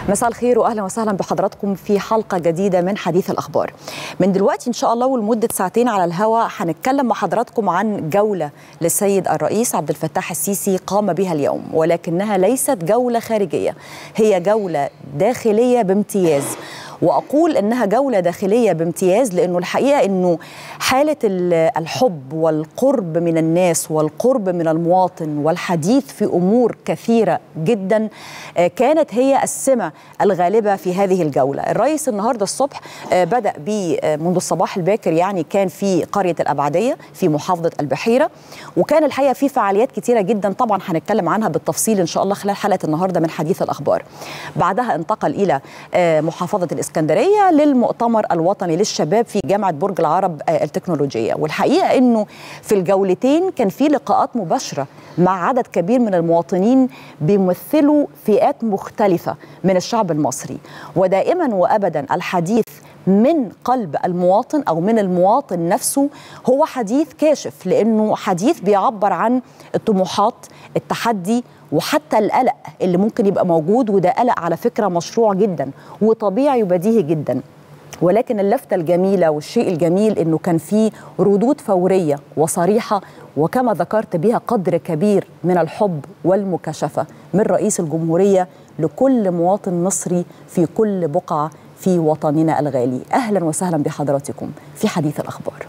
مساء الخير واهلا وسهلا بحضراتكم في حلقه جديده من حديث الاخبار. من دلوقتي ان شاء الله ولمده ساعتين على الهواء هنتكلم مع حضراتكم عن جوله للسيد الرئيس عبد الفتاح السيسي قام بها اليوم ولكنها ليست جوله خارجيه، هي جوله داخليه بامتياز. واقول انها جوله داخليه بامتياز لانه الحقيقه انه حاله الحب والقرب من الناس والقرب من المواطن والحديث في امور كثيره جدا كانت هي السمه الغالبه في هذه الجوله الرئيس النهارده الصبح بدا ب منذ الصباح الباكر يعني كان في قريه الابعديه في محافظه البحيره وكان الحقيقه في فعاليات كثيره جدا طبعا هنتكلم عنها بالتفصيل ان شاء الله خلال حلقه النهارده من حديث الاخبار بعدها انتقل الى محافظه الاسكندريه للمؤتمر الوطني للشباب في جامعه برج العرب التكنولوجيه والحقيقه انه في الجولتين كان في لقاءات مباشره مع عدد كبير من المواطنين بيمثلوا فئات مختلفه من الشعب المصري ودائما وابدا الحديث من قلب المواطن او من المواطن نفسه هو حديث كاشف لانه حديث بيعبر عن الطموحات التحدي وحتى القلق اللي ممكن يبقى موجود وده قلق على فكره مشروع جدا وطبيعي وبديهي جدا ولكن اللفته الجميله والشيء الجميل انه كان في ردود فوريه وصريحه وكما ذكرت بها قدر كبير من الحب والمكاشفه من رئيس الجمهوريه لكل مواطن مصري في كل بقعه في وطننا الغالي اهلا وسهلا بحضراتكم في حديث الاخبار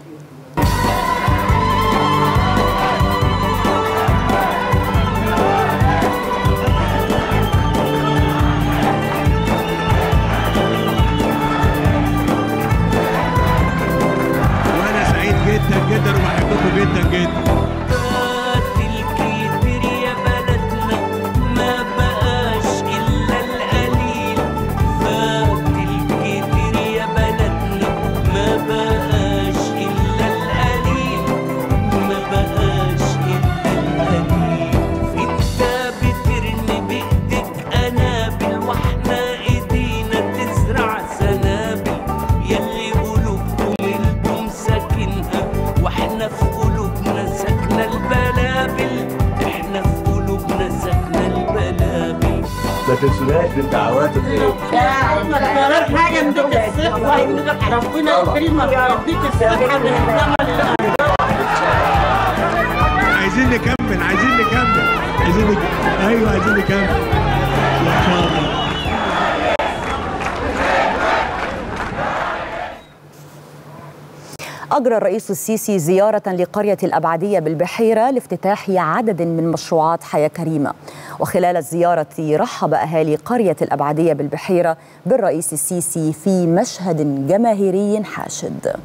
وانا سعيد جدا جدا وبحبكم جدا جدا فات الكتير يا بلدنا ما بقاش إلا القليل فات الكتير يا بلدنا ما بقاش إلا القليل ما بقاش إلا القليل انت بترمي بإيدك قنابل واحنا ايدينا تزرع سنابل يلي قلوبكم البوم ساكنها واحنا في قلوبنا ساكنة البلابل احنا في قلوبنا ساكنة البلابل ما تنسوناش بالدعوات الخير غير حاجه من الصحه ربنا يكرمك ويديك الصحه من الزمن عايزين نكمل عايزين نكمل عايزين نك... ايوه عايزين نكمل ان شاء الله أجرى الرئيس السيسي زيارة لقرية الأبعدية بالبحيرة لافتتاح عدد من مشروعات حياة كريمة وخلال الزيارة رحب أهالي قرية الأبعدية بالبحيرة بالرئيس السيسي في مشهد جماهيري حاشد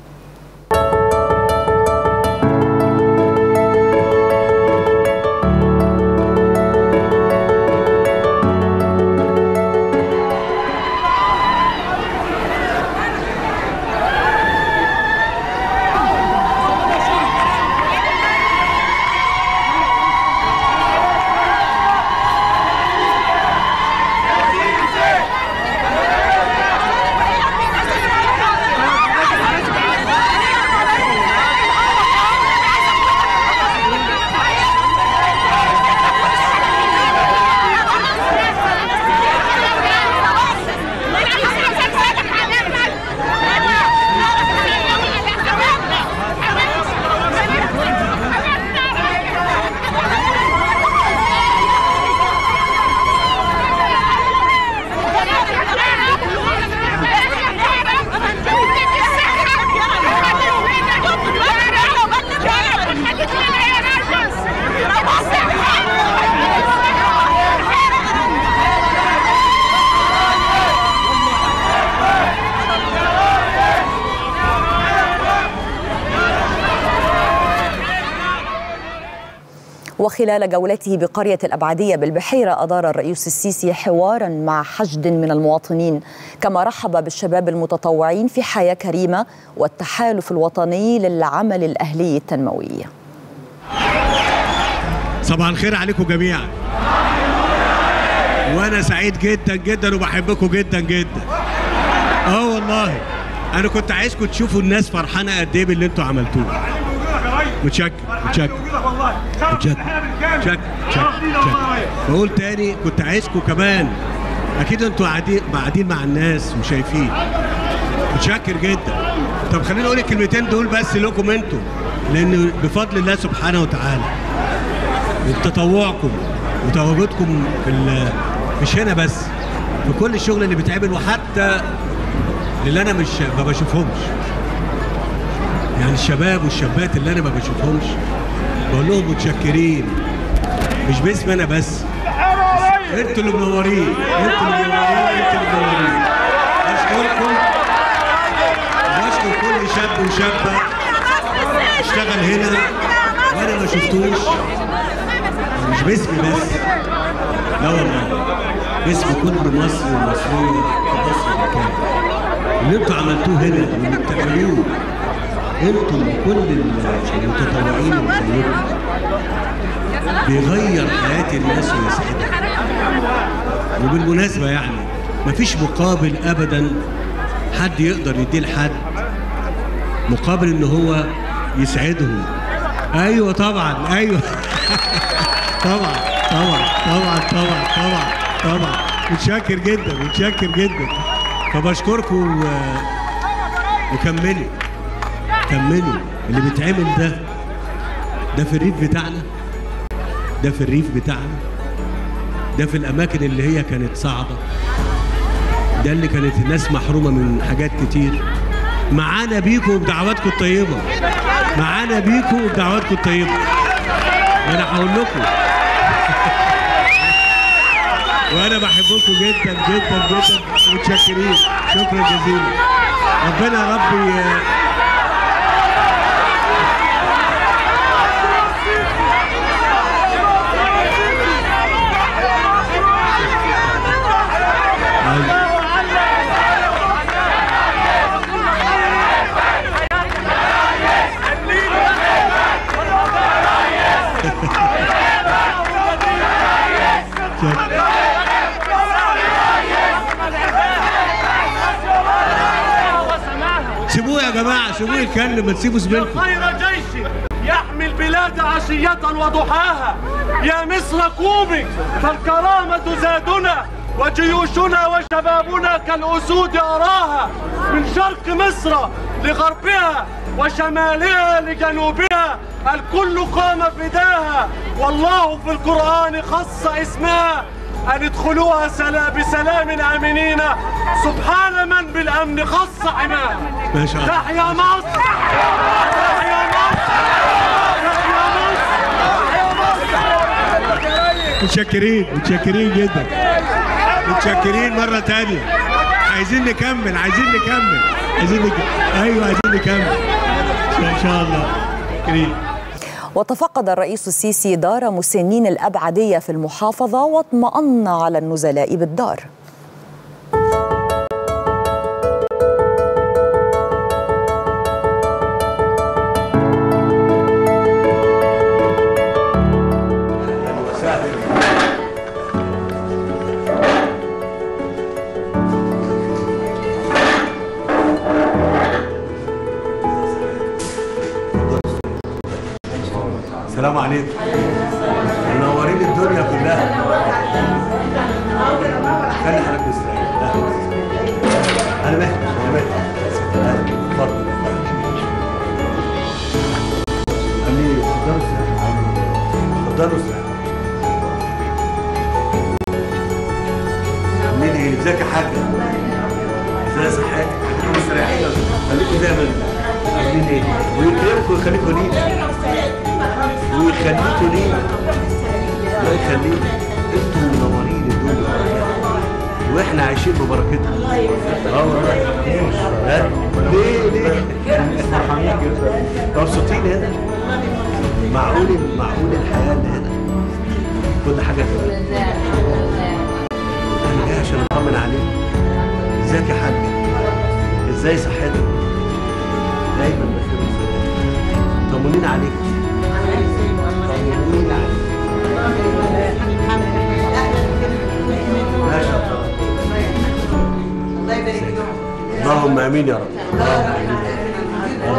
وخلال جولته بقرية الأبعدية بالبحيرة أدار الرئيس السيسي حوارا مع حشد من المواطنين كما رحب بالشباب المتطوعين في حياة كريمة والتحالف الوطني للعمل الأهلي التنموي صباح الخير عليكم جميعا وانا سعيد جدا جدا وبحبكم جدا جدا اه والله انا كنت عايزكم تشوفوا الناس فرحانه قد ايه باللي انتوا عملتوه متشكر متشكر متشكر متشكر متشكر متشكر بقول تاني كنت عايزكم كمان اكيد انتوا قاعدين قاعدين مع الناس وشايفين متشكر جدا طب خليني اقول الكلمتين دول بس لكم انتوا لان بفضل الله سبحانه وتعالى وبتطوعكم وتواجدكم في ال- مش هنا بس في كل الشغل اللي بيتعمل وحتى اللي انا مش ما بشوفهمش يعني الشباب والشابات اللي انا ما بشوفهمش بقول لهم متشكرين مش باسمي انا بس انتوا اللي منورين انتوا اللي منورين انتوا اللي منورين اشكركم واشكر كل شاب وشابه اشتغل هنا وانا ما شفتوش مش باسمي بس لا والله باسم كل مصري ومصريه في مصر مكان اللي انتوا عملتوه هنا واللي بتعملوه انتوا كل المتطوعين اللي زيكم بيغير حياة الناس ويسعدها وبالمناسبة يعني مفيش مقابل أبدا حد يقدر يديه لحد مقابل إن هو يسعدهم أيوة طبعا أيوة طبعا طبعا طبعا طبعا طبعا طبعا متشكر جدا متشكر جدا فبشكركم و... وكملوا كملوا اللي بيتعمل ده ده في الريف بتاعنا ده في الريف بتاعنا ده في الاماكن اللي هي كانت صعبه ده اللي كانت الناس محرومه من حاجات كتير معانا بيكم بدعواتكم الطيبه معانا بيكم بدعواتكم الطيبه وانا هقول لكم وانا بحبكم جدا جدا جدا متشكرين شكرا جزيلا ربنا يا رب ي- سيبوه يا جماعه سيبوه يتكلم ما تسيبوا زميلكم خير جيش يحمي البلاد عشية وضحاها يا مصر قومي فالكرامة زادنا وجيوشنا وشبابنا كالأسود أراها من شرق مصر لغربها وشمالها لجنوبها الكل قام فداها والله في القرآن خص اسمها أن ادخلوها سلا بسلام آمنين سبحان من بالأمن خص عماها ما شاء الله تحيا مصر تحيا مصر تحيا مصر متشكرين متشكرين جدا متشكرين مرة تانية عايزين نكمل عايزين نكمل عايزين نكمل ايوه عايزين نكمل ان شاء الله متشكرين وتفقد الرئيس السيسي دار مسنين الأبعدية في المحافظة واطمأن على النزلاء بالدار السلام عليكم منورين الدنيا كلها خلي حضرتك مستريح انا مهدي انا مهدي أهلا، اتفضل خليه اتفضلوا استريحوا اتفضلوا استريحوا مين ايه ازيك يا حاجه ازي صحتك خليكم مستريحين خليكم دايما عاملين ايه ويكرمكم ويخليكم لينا ويخليكوا ليه الله يخليك انتوا منورين الدنيا واحنا عايشين ببركتها اه والله ها؟ ليه ليه مبسوطين هنا معقول معقول الحياه اللي هنا كل حاجه تمام انا جاي عشان اطمن عليك ازيك يا حاج ازاي صحتك دايما بخير وسلام طمنين عليك طمنين عليك ما شاء الله اللهم امين يا رب اللهم امين يا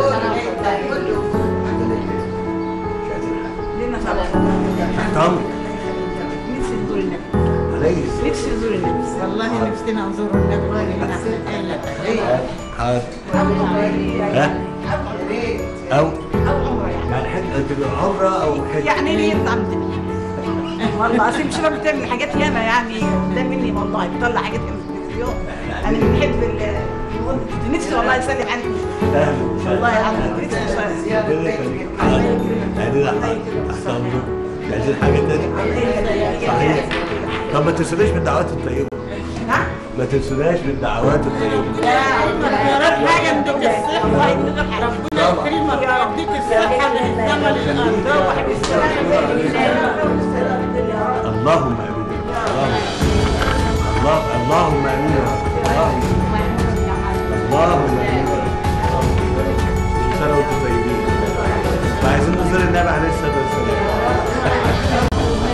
رب تحت امرك عليا كويس نفسي ازور النبي والله نفسنا ازور النبي والله حاضر ها او يعني حاجه تبقى عمره او حاجه يعني ليه بتعمل والله اصل مش راجل بتعمل حاجات ياما يعني ده مني والله بطلع حاجات ياما في التلفزيون انا بنحب ال نفسي والله اسلم عليك والله العظيم نفسي أسلم. عايزين عايزين حاجه تانية صحيح طب ما تنسوناش بالدعوات الطيبه نعم ما تنسوناش بالدعوات الطيبه يا رب حاجه من دول الصحه ربنا يكرمك يا رب يديك الصحه من الزمن للارض اللهم امين الله اللهم امين يا رب. اللهم اللهم امين يا رب. كل سنه وانتم طيبين وعايزين نزور النبي عليه الصلاه والسلام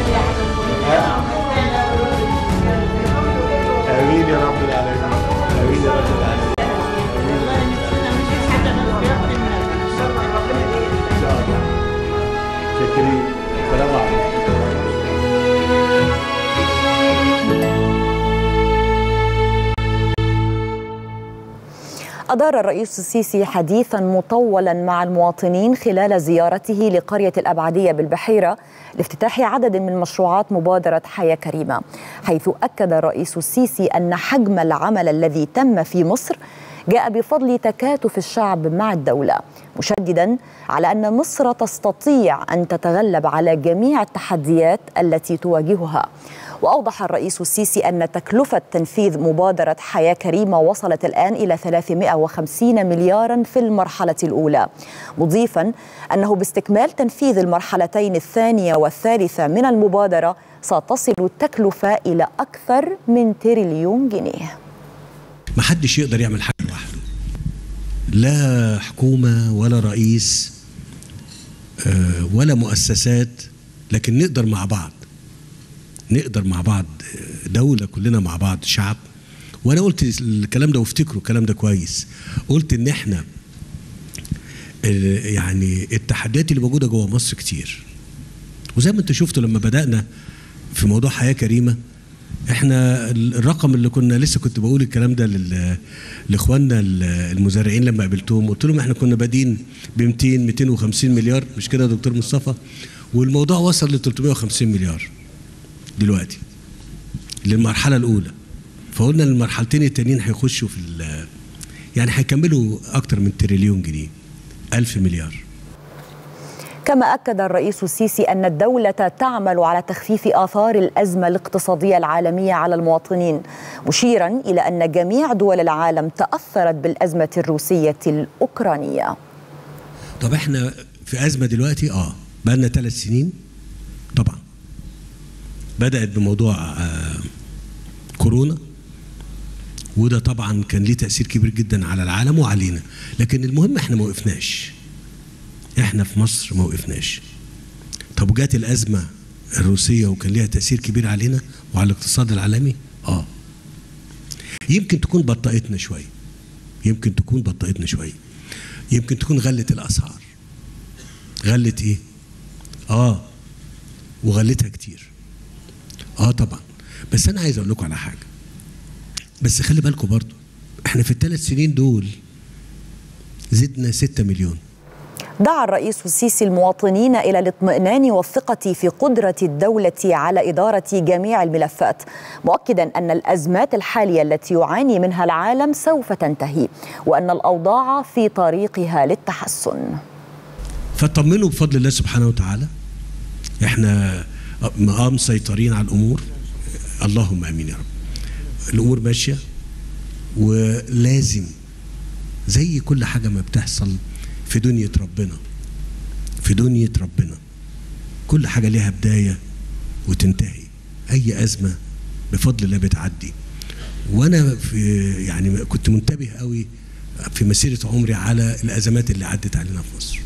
امين يا رب العالمين امين يا رب العالمين ان شاء الله شاكرين السلام عليكم أدار الرئيس السيسي حديثا مطولا مع المواطنين خلال زيارته لقرية الأبعدية بالبحيرة لافتتاح عدد من مشروعات مبادرة حياة كريمة حيث أكد الرئيس السيسي أن حجم العمل الذي تم في مصر جاء بفضل تكاتف الشعب مع الدولة مشددا على أن مصر تستطيع أن تتغلب على جميع التحديات التي تواجهها وأوضح الرئيس السيسي أن تكلفة تنفيذ مبادرة حياة كريمة وصلت الآن إلى 350 مليارا في المرحلة الأولى مضيفا أنه باستكمال تنفيذ المرحلتين الثانية والثالثة من المبادرة ستصل التكلفة إلى أكثر من تريليون جنيه ما حدش يقدر يعمل حاجه لوحده لا حكومه ولا رئيس آه، ولا مؤسسات لكن نقدر مع بعض نقدر مع بعض آه، دوله كلنا مع بعض شعب وانا قلت الكلام ده وافتكروا الكلام ده كويس قلت ان احنا آه، يعني التحديات اللي موجوده جوه مصر كتير وزي ما انتوا شفتوا لما بدانا في موضوع حياه كريمه احنا الرقم اللي كنا لسه كنت بقول الكلام ده لل- لاخواننا ال- المزارعين لما قابلتهم قلت لهم احنا كنا بادين ب 200 250 مليار مش كده يا دكتور مصطفى والموضوع وصل ل 350 مليار دلوقتي للمرحله الاولى فقلنا المرحلتين التانيين هيخشوا في ال- يعني هيكملوا اكتر من تريليون جنيه 1000 مليار كما أكد الرئيس السيسي أن الدولة تعمل على تخفيف آثار الأزمة الاقتصادية العالمية على المواطنين مشيرا إلى أن جميع دول العالم تأثرت بالأزمة الروسية الأوكرانية طب احنا في ازمه دلوقتي اه بقالنا ثلاث سنين طبعا بدات بموضوع آه كورونا وده طبعا كان ليه تاثير كبير جدا على العالم وعلينا لكن المهم احنا ما وقفناش احنا في مصر ما وقفناش طب وجات الازمه الروسيه وكان ليها تاثير كبير علينا وعلى الاقتصاد العالمي اه يمكن تكون بطئتنا شويه يمكن تكون بطئتنا شويه يمكن تكون غلت الاسعار غلت ايه اه وغلتها كتير اه طبعا بس انا عايز اقول لكم على حاجه بس خلي بالكم برضو احنا في الثلاث سنين دول زدنا 6 مليون دعا الرئيس السيسي المواطنين إلى الاطمئنان والثقة في قدرة الدولة على إدارة جميع الملفات مؤكدا أن الأزمات الحالية التي يعاني منها العالم سوف تنتهي وأن الأوضاع في طريقها للتحسن فطمنوا بفضل الله سبحانه وتعالى احنا اه مسيطرين على الامور اللهم امين يا رب الامور ماشيه ولازم زي كل حاجه ما بتحصل في دنيا ربنا في دنيا ربنا كل حاجه ليها بدايه وتنتهي اي ازمه بفضل الله بتعدي وانا في يعني كنت منتبه قوي في مسيره عمري على الازمات اللي عدت علينا في مصر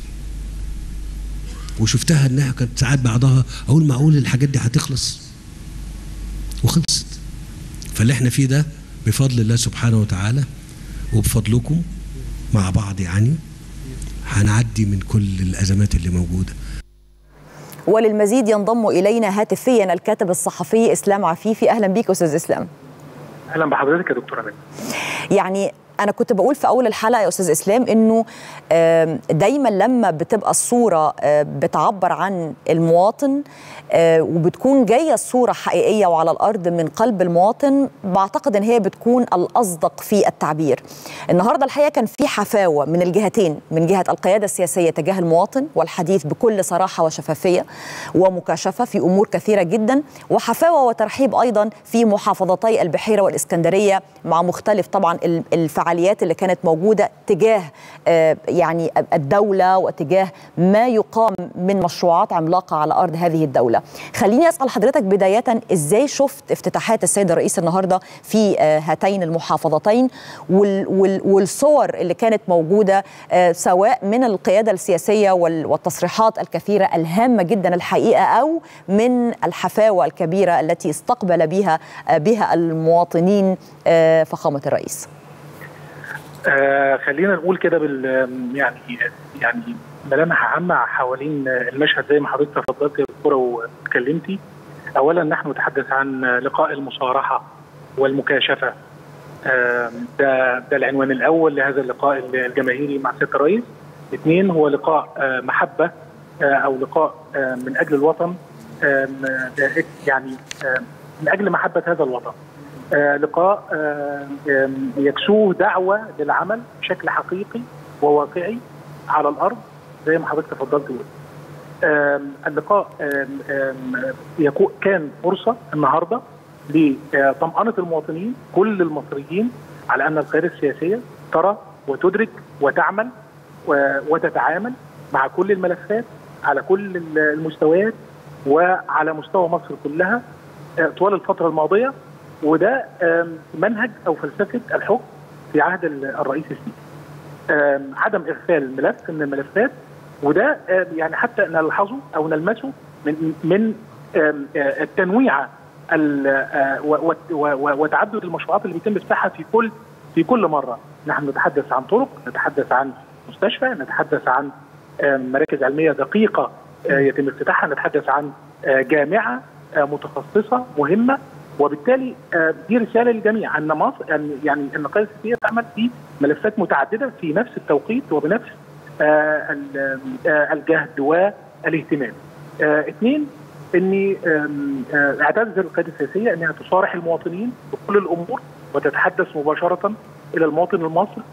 وشفتها انها كانت ساعات بعضها اقول معقول الحاجات دي هتخلص وخلصت فاللي احنا فيه ده بفضل الله سبحانه وتعالى وبفضلكم مع بعض يعني هنعدي من كل الازمات اللي موجوده وللمزيد ينضم الينا هاتفيا الكاتب الصحفي اسلام عفيفي اهلا بيك استاذ اسلام اهلا بحضرتك يا دكتوره منى يعني انا كنت بقول في اول الحلقه يا استاذ اسلام انه آم، دايما لما بتبقى الصوره آه، بتعبر عن المواطن آه، وبتكون جايه الصوره حقيقيه وعلى الارض من قلب المواطن بعتقد ان هي بتكون الاصدق في التعبير النهارده الحقيقه كان في حفاوه من الجهتين من جهه القياده السياسيه تجاه المواطن والحديث بكل صراحه وشفافيه ومكاشفه في امور كثيره جدا وحفاوه وترحيب ايضا في محافظتي البحيره والاسكندريه مع مختلف طبعا ال- الفعاليات اللي كانت موجوده تجاه آه، يعني الدوله وتجاه ما يقام من مشروعات عملاقه على ارض هذه الدوله. خليني اسال حضرتك بدايه ازاي شفت افتتاحات السيد الرئيس النهارده في آه، هاتين المحافظتين وال- وال- والصور اللي كانت موجوده آه، سواء من القياده السياسيه وال- والتصريحات الكثيره الهامه جدا الحقيقه او من الحفاوه الكبيره التي استقبل بها آه، بها المواطنين آه، فخامه الرئيس. آه خلينا نقول كده بال يعني يعني ملامح عامه حوالين المشهد زي ما حضرتك تفضلت يا دكتوره واتكلمتي اولا نحن نتحدث عن لقاء المصارحه والمكاشفه آه ده ده العنوان الاول لهذا اللقاء الجماهيري مع سياده الرئيس اثنين هو لقاء آه محبه آه او لقاء آه من اجل الوطن آه يعني آه من اجل محبه هذا الوطن آه لقاء آه آم، يكسوه دعوه للعمل بشكل حقيقي وواقعي على الارض زي ما حضرتك تفضلت قلت. آم، اللقاء آم، آم، يكو- كان فرصه النهارده لطمأنة المواطنين كل المصريين على ان القياده السياسيه ترى وتدرك وتعمل و- وتتعامل مع كل الملفات على كل المستويات وعلى مستوى مصر كلها آه، طوال الفتره الماضيه وده آم، منهج او فلسفه الحكم في عهد ال- الرئيس السيسي. آم، عدم اغفال ملف من الملفات وده آم، يعني حتى نلحظه او نلمسه من من آم، آه، التنويع ال- آه، و- و- و- وتعدد المشروعات اللي بيتم افتتاحها في كل في كل مره نحن نتحدث عن طرق نتحدث عن مستشفى نتحدث عن آم، مراكز علميه دقيقه آه، يتم افتتاحها نتحدث عن آه، جامعه آه، متخصصه مهمه وبالتالي آه، دي رساله للجميع ان مصر أن- يعني ان القياده السياسيه تعمل في ملفات متعدده في نفس التوقيت وبنفس آه، ال- آه، الجهد والاهتمام. آه، اثنين اني آم، آه، اعتز القياده السياسيه انها تصارح المواطنين بكل الامور وتتحدث مباشره الى المواطن المصري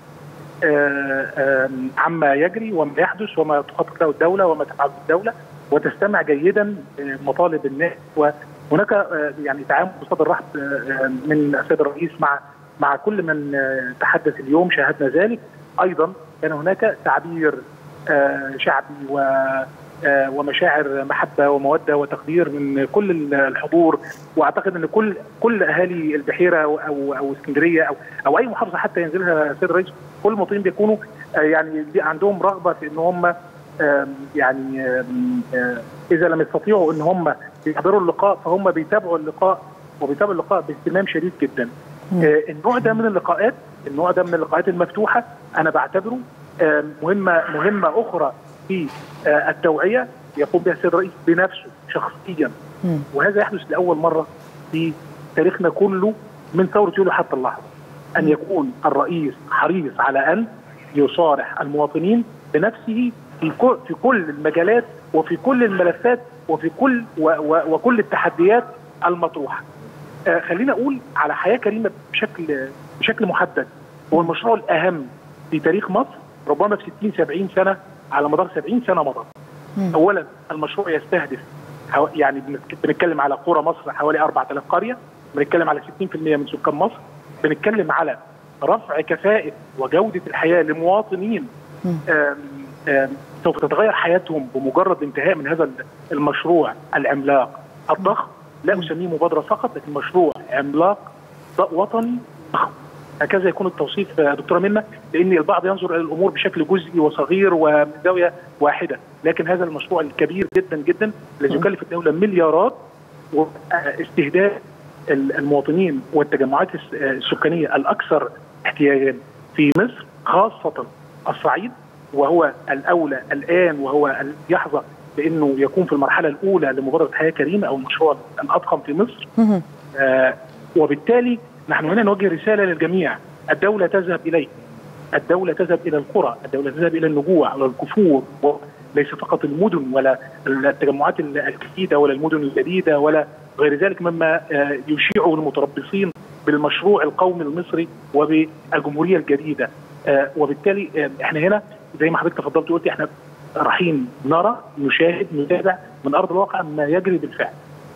آه، آم، عما يجري وما يحدث وما تخطط له الدوله وما تفعله الدوله وتستمع جيدا آه، مطالب الناس وهناك آه، يعني تعامل بصدر رحب آه، آه، من السيد الرئيس مع مع كل من آه، تحدث اليوم شاهدنا ذلك ايضا كان هناك تعبير آه، شعبي و آه، ومشاعر محبه وموده وتقدير من كل الحضور واعتقد ان كل كل اهالي البحيره او او, أو اسكندريه او او اي محافظه حتى ينزلها السيد الرئيس كل المواطنين بيكونوا آه، يعني بي- عندهم رغبه في ان هم آم، يعني آم، آه، اذا لم يستطيعوا ان هم يحضروا اللقاء فهم بيتابعوا اللقاء وبيتابعوا اللقاء باهتمام شديد جدا. آه، النوع ده من اللقاءات النوع ده من اللقاءات المفتوحه انا بعتبره آه، مهمه مهمه اخرى في آه، التوعيه يقوم بها السيد الرئيس بنفسه شخصيا مم. وهذا يحدث لاول مره في تاريخنا كله من ثوره يوليو حتى اللحظه ان يكون الرئيس حريص على ان يصارح المواطنين بنفسه في كل في كل المجالات وفي كل الملفات وفي كل و و وكل التحديات المطروحه. آه خلينا اقول على حياه كريمه بشكل بشكل محدد هو المشروع الاهم في تاريخ مصر ربما في 60 70 سنه على مدار 70 سنه مضت. اولا المشروع يستهدف حو- يعني بنتك- بنتكلم على قرى مصر حوالي 4000 قريه بنتكلم على 60% من سكان مصر بنتكلم على رفع كفاءه وجوده الحياه لمواطنين آم، آم، سوف تتغير حياتهم بمجرد انتهاء من هذا المشروع العملاق الضخم لا اسميه مبادره فقط لكن مشروع عملاق ض- وطني ضخم هكذا يكون التوصيف آه، دكتوره منى لان البعض ينظر الى الامور بشكل جزئي وصغير ومن زاويه واحده لكن هذا المشروع الكبير جدا جدا الذي يكلف الدوله مليارات واستهداف المواطنين والتجمعات الس- آه، السكانيه الاكثر احتياجا في مصر خاصه الصعيد وهو الاولى الان وهو ال- يحظى بانه يكون في المرحله الاولى لمبادره حياه كريمه او المشروع الاضخم في مصر آه وبالتالي نحن هنا نوجه رساله للجميع الدوله تذهب اليه الدوله تذهب الى القرى الدوله تذهب الى النجوع والكفور وليس فقط المدن ولا التجمعات الجديده ولا المدن الجديده ولا غير ذلك مما آه، يشيعه المتربصين بالمشروع القومي المصري وبالجمهوريه الجديده آه، وبالتالي آه، احنا هنا زي ما حضرتك تفضلت وقلت احنا رايحين نرى نشاهد نتابع من ارض الواقع ما يجري بالفعل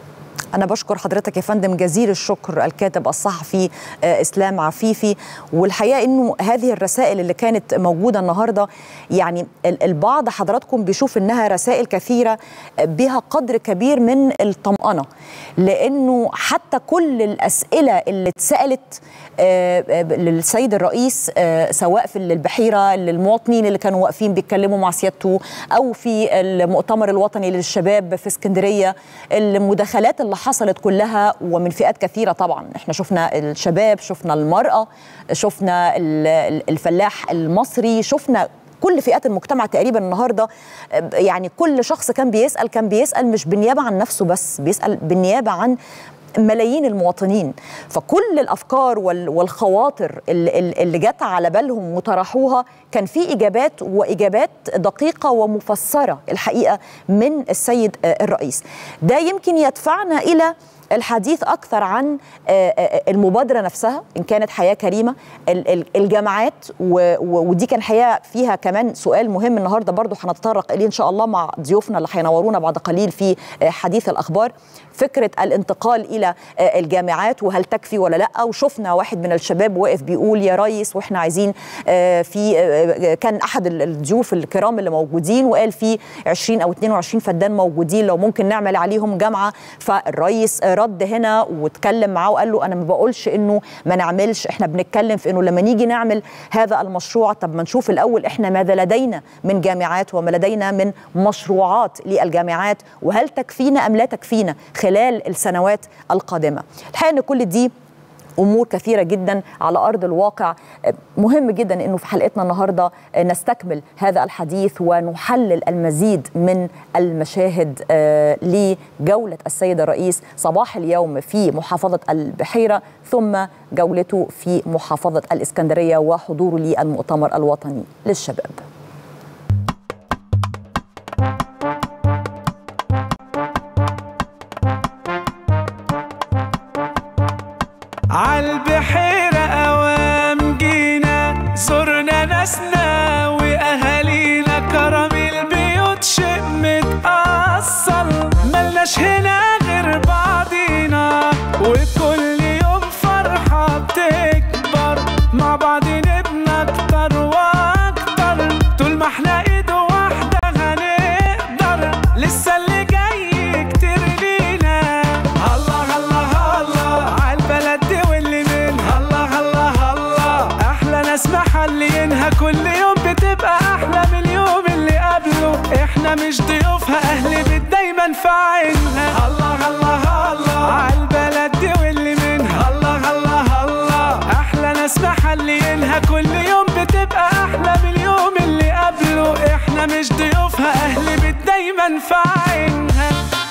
أنا بشكر حضرتك يا فندم جزيل الشكر الكاتب الصحفي آه، إسلام عفيفي والحقيقة إنه هذه الرسائل اللي كانت موجودة النهاردة يعني ال- البعض حضراتكم بيشوف إنها رسائل كثيرة بها قدر كبير من الطمأنة لأنه حتى كل الأسئلة اللي اتسألت آه، آه، للسيد الرئيس آه، سواء في البحيرة للمواطنين اللي كانوا واقفين بيتكلموا مع سيادته أو في المؤتمر الوطني للشباب في اسكندرية المداخلات اللي حصلت كلها ومن فئات كثيرة طبعا احنا شفنا الشباب شفنا المرأة شفنا ال- ال- الفلاح المصري شفنا كل فئات المجتمع تقريبا النهارده آه، يعني كل شخص كان بيسال كان بيسال مش بالنيابه عن نفسه بس بيسال بالنيابه عن ملايين المواطنين فكل الافكار وال- والخواطر اللي, اللي جت على بالهم وطرحوها كان في اجابات واجابات دقيقه ومفسره الحقيقه من السيد آه، الرئيس ده يمكن يدفعنا الى الحديث اكثر عن آه، آه، المبادره نفسها ان كانت حياه كريمه ال- ال- الجامعات و- و- ودي كان حقيقه فيها كمان سؤال مهم النهارده برضو هنتطرق اليه ان شاء الله مع ضيوفنا اللي هينورونا بعد قليل في آه، حديث الاخبار فكره الانتقال الى آه، الجامعات وهل تكفي ولا لا وشفنا واحد من الشباب واقف بيقول يا ريس واحنا عايزين آه، في آه، كان احد ال- الضيوف الكرام اللي موجودين وقال في 20 او 22 فدان موجودين لو ممكن نعمل عليهم جامعه فالرئيس آه، رد هنا واتكلم معاه وقال له انا ما بقولش انه ما نعملش احنا بنتكلم في انه لما نيجي نعمل هذا المشروع طب ما نشوف الاول احنا ماذا لدينا من جامعات وما لدينا من مشروعات للجامعات وهل تكفينا ام لا تكفينا خلال السنوات القادمه الحقيقه ان كل دي امور كثيره جدا على ارض الواقع مهم جدا انه في حلقتنا النهارده نستكمل هذا الحديث ونحلل المزيد من المشاهد آه، لجوله السيد الرئيس صباح اليوم في محافظه البحيره ثم جولته في محافظه الاسكندريه وحضوره للمؤتمر الوطني للشباب عالبحيرة أوام جينا زرنا ناسنا وأهالينا كرم البيوت شيء متأصل ملناش هنا غير بعضينا وكل يوم فرحة بتكبر مع بعض نبنى أكتر وأكتر طول ما احنا إيد واحدة هنقدر لسه اللي جاي كتير لينا الله الله الله عالبلد دي واللي منها الله الله الله احلى ناس محلينها كل يوم بتبقى احلى من اليوم اللي قبله احنا مش ضيوفها اهل بيت دايما في عينها الله الله الله عالبلد دي واللي منها الله الله الله احلى ناس محلينها كل يوم بتبقى احلى من اليوم اللي قبله احنا مش ضيوفها اهل بيت دايما في عينها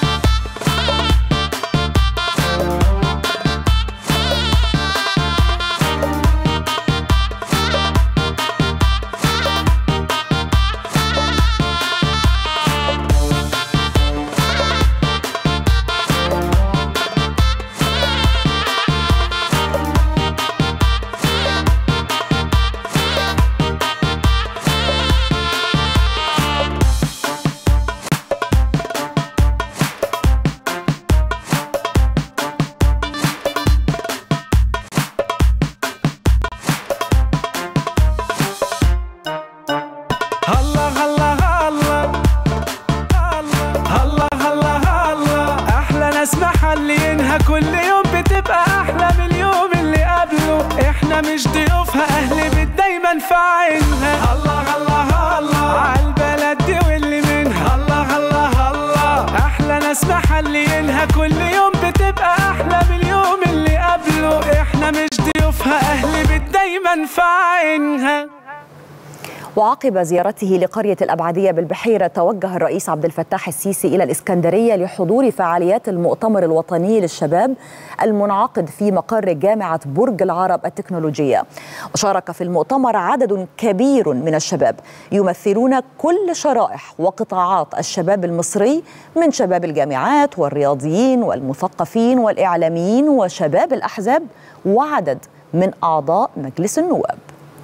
الله الله الله الله الله الله احلى ناس محلينها كل يوم بتبقى احلى من اليوم اللي قبله احنا مش ضيوفها اهل بيت دايما في عينها الله الله الله عالبلد دي واللي منها الله الله الله احلى ناس محلينها كل يوم بتبقى احلى من اليوم اللي قبله احنا مش ضيوفها اهل بيت دايما في عينها وعقب زيارته لقرية الأبعدية بالبحيرة توجه الرئيس عبد الفتاح السيسي إلى الإسكندرية لحضور فعاليات المؤتمر الوطني للشباب المنعقد في مقر جامعة برج العرب التكنولوجية وشارك في المؤتمر عدد كبير من الشباب يمثلون كل شرائح وقطاعات الشباب المصري من شباب الجامعات والرياضيين والمثقفين والإعلاميين وشباب الأحزاب وعدد من أعضاء مجلس النواب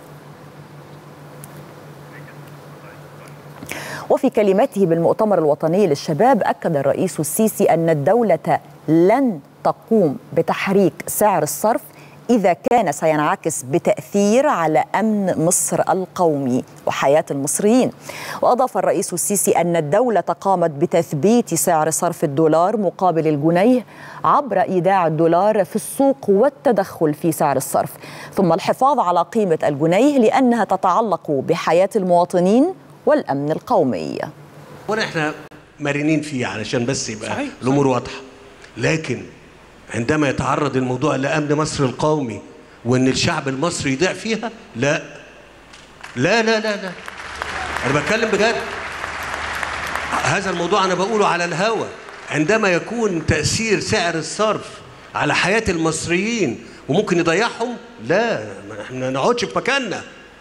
وفي كلمته بالمؤتمر الوطني للشباب أكد الرئيس السيسي أن الدولة لن تقوم بتحريك سعر الصرف إذا كان سينعكس بتأثير على أمن مصر القومي وحياة المصريين وأضاف الرئيس السيسي أن الدولة قامت بتثبيت سعر صرف الدولار مقابل الجنيه عبر إيداع الدولار في السوق والتدخل في سعر الصرف ثم الحفاظ على قيمة الجنيه لأنها تتعلق بحياة المواطنين والأمن القومي وانا احنا مرنين فيه علشان بس يبقى صحيح. الامور واضحه لكن عندما يتعرض الموضوع لامن مصر القومي وان الشعب المصري يضيع فيها لا لا لا لا لا انا بتكلم بجد هذا الموضوع انا بقوله على الهوا عندما يكون تاثير سعر الصرف على حياه المصريين وممكن يضيعهم لا ما احنا نقعدش في مكاننا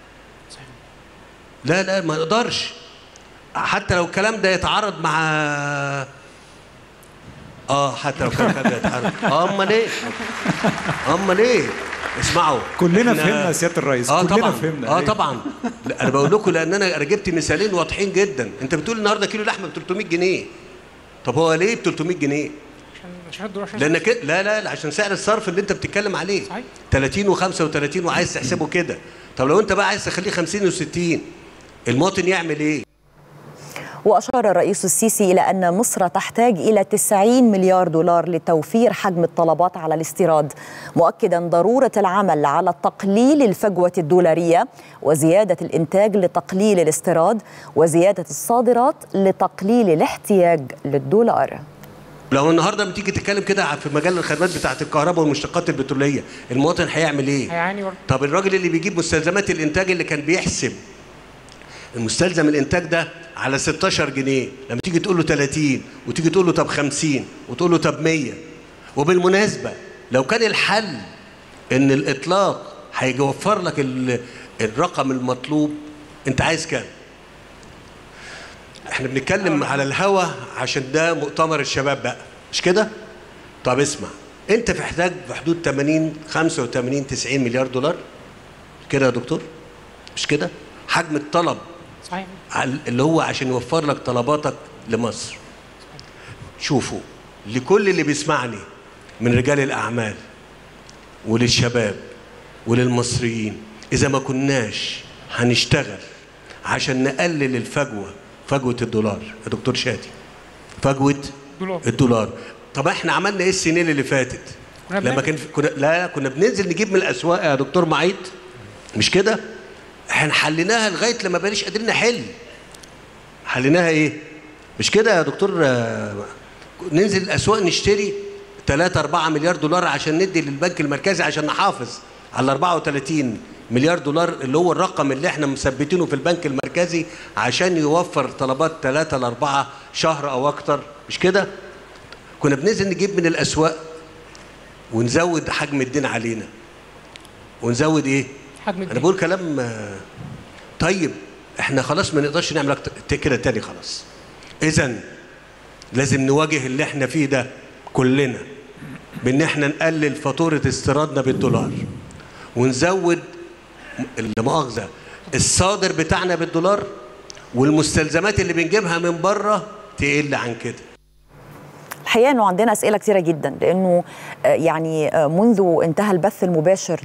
لا لا ما نقدرش حتى لو الكلام ده يتعارض مع اه حتى لو كان الكلام ده يتعارض اه امال ايه امال ايه اسمعوا كلنا إحنا- فهمنا يا سياده الرئيس اه كلنا طبعا فهمنا اه أيوة. طبعا لا انا بقول لكم لان انا جبت مثالين واضحين جدا انت بتقول النهارده كيلو لحمه ب 300 جنيه طب هو ليه ب 300 جنيه عشان الدولار عشان لان كده لا لا لا عشان سعر الصرف اللي انت بتتكلم عليه صحيح. 30 و35 وعايز تحسبه كده طب لو انت بقى عايز تخليه 50 و60 المواطن يعمل ايه وأشار الرئيس السيسي إلى أن مصر تحتاج إلى 90 مليار دولار لتوفير حجم الطلبات على الاستيراد مؤكدا ضرورة العمل على تقليل الفجوة الدولارية وزيادة الإنتاج لتقليل الاستيراد وزيادة الصادرات لتقليل الاحتياج للدولار لو النهارده لما تيجي تتكلم كده في مجال الخدمات بتاعه الكهرباء والمشتقات البتروليه المواطن هيعمل ايه هيعاني برضه طب الراجل اللي بيجيب مستلزمات الانتاج اللي كان بيحسب المستلزم الانتاج ده على 16 جنيه لما تيجي تقول له 30 وتيجي تقول له طب 50 وتقول له طب 100 وبالمناسبه لو كان الحل ان الاطلاق هيوفر لك ال- الرقم المطلوب انت عايز كام احنا بنتكلم على الهوا عشان ده مؤتمر الشباب بقى مش كده طب اسمع انت في احتاج في حدود 80 85 90 مليار دولار كده يا دكتور مش كده حجم الطلب صحيح على- اللي هو عشان يوفر لك طلباتك لمصر شوفوا لكل اللي بيسمعني من رجال الاعمال وللشباب وللمصريين اذا ما كناش هنشتغل عشان نقلل الفجوه فجوه الدولار يا دكتور شادي فجوه دولار. الدولار طب احنا عملنا ايه السنين اللي فاتت كنا لما بنعمل. كان في- كنا لا كنا بننزل نجيب من الاسواق يا دكتور معيط مش كده احنا حليناها لغايه لما بقيناش قادرين نحل حليناها ايه مش كده يا دكتور آه، ننزل الاسواق نشتري 3 4 مليار دولار عشان ندي للبنك المركزي عشان نحافظ على 34 مليار دولار اللي هو الرقم اللي احنا مثبتينه في البنك المركزي عشان يوفر طلبات 3 ل 4 شهر او اكتر مش كده كنا بننزل نجيب من الاسواق ونزود حجم الدين علينا ونزود ايه حجم انا الدين بقول كلام آه، طيب احنا خلاص ما نقدرش نعمل أكتر- كده تاني خلاص اذا لازم نواجه اللي احنا فيه ده كلنا بان احنا نقلل فاتوره استيرادنا بالدولار ونزود لا مؤاخذه الصادر بتاعنا بالدولار والمستلزمات اللي بنجيبها من بره تقل عن كده الحقيقه انه عندنا اسئله كثيره جدا لانه آه، يعني آه، منذ انتهى البث المباشر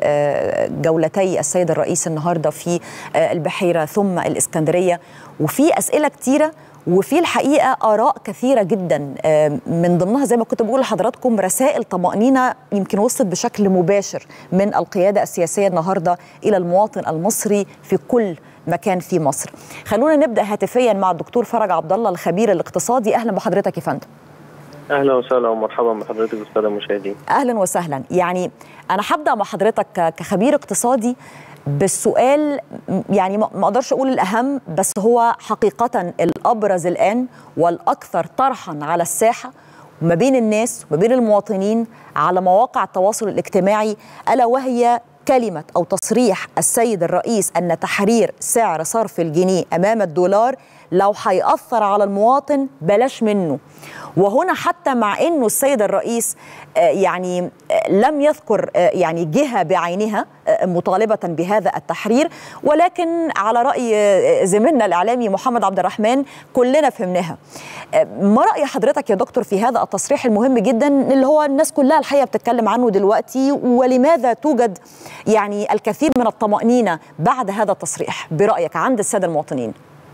لجولتي السيد الرئيس النهارده في آه، البحيره ثم الاسكندريه وفي اسئله كثيره وفي الحقيقه اراء كثيره جدا آه، من ضمنها زي ما كنت بقول لحضراتكم رسائل طمانينه يمكن وصلت بشكل مباشر من القياده السياسيه النهارده الى المواطن المصري في كل مكان في مصر. خلونا نبدا هاتفيا مع الدكتور فرج عبد الله الخبير الاقتصادي اهلا بحضرتك يا فندم. اهلا وسهلا ومرحبا بحضرتك الساده المشاهدين اهلا وسهلا يعني انا هبدا مع حضرتك ك- كخبير اقتصادي بالسؤال م- يعني ما ما اقدرش اقول الاهم بس هو حقيقه الابرز الان والاكثر طرحا على الساحه ما بين الناس وما بين المواطنين على مواقع التواصل الاجتماعي الا وهي كلمه او تصريح السيد الرئيس ان تحرير سعر صرف الجنيه امام الدولار لو هيأثر على المواطن بلاش منه وهنا حتى مع انه السيد الرئيس آه، يعني آه، لم يذكر آه، يعني جهه بعينها آه، مطالبه بهذا التحرير ولكن على راي آه، زميلنا الاعلامي محمد عبد الرحمن كلنا فهمناها آه، ما راي حضرتك يا دكتور في هذا التصريح المهم جدا اللي هو الناس كلها الحقيقه بتتكلم عنه دلوقتي ولماذا توجد يعني الكثير من الطمانينه بعد هذا التصريح برايك عند الساده المواطنين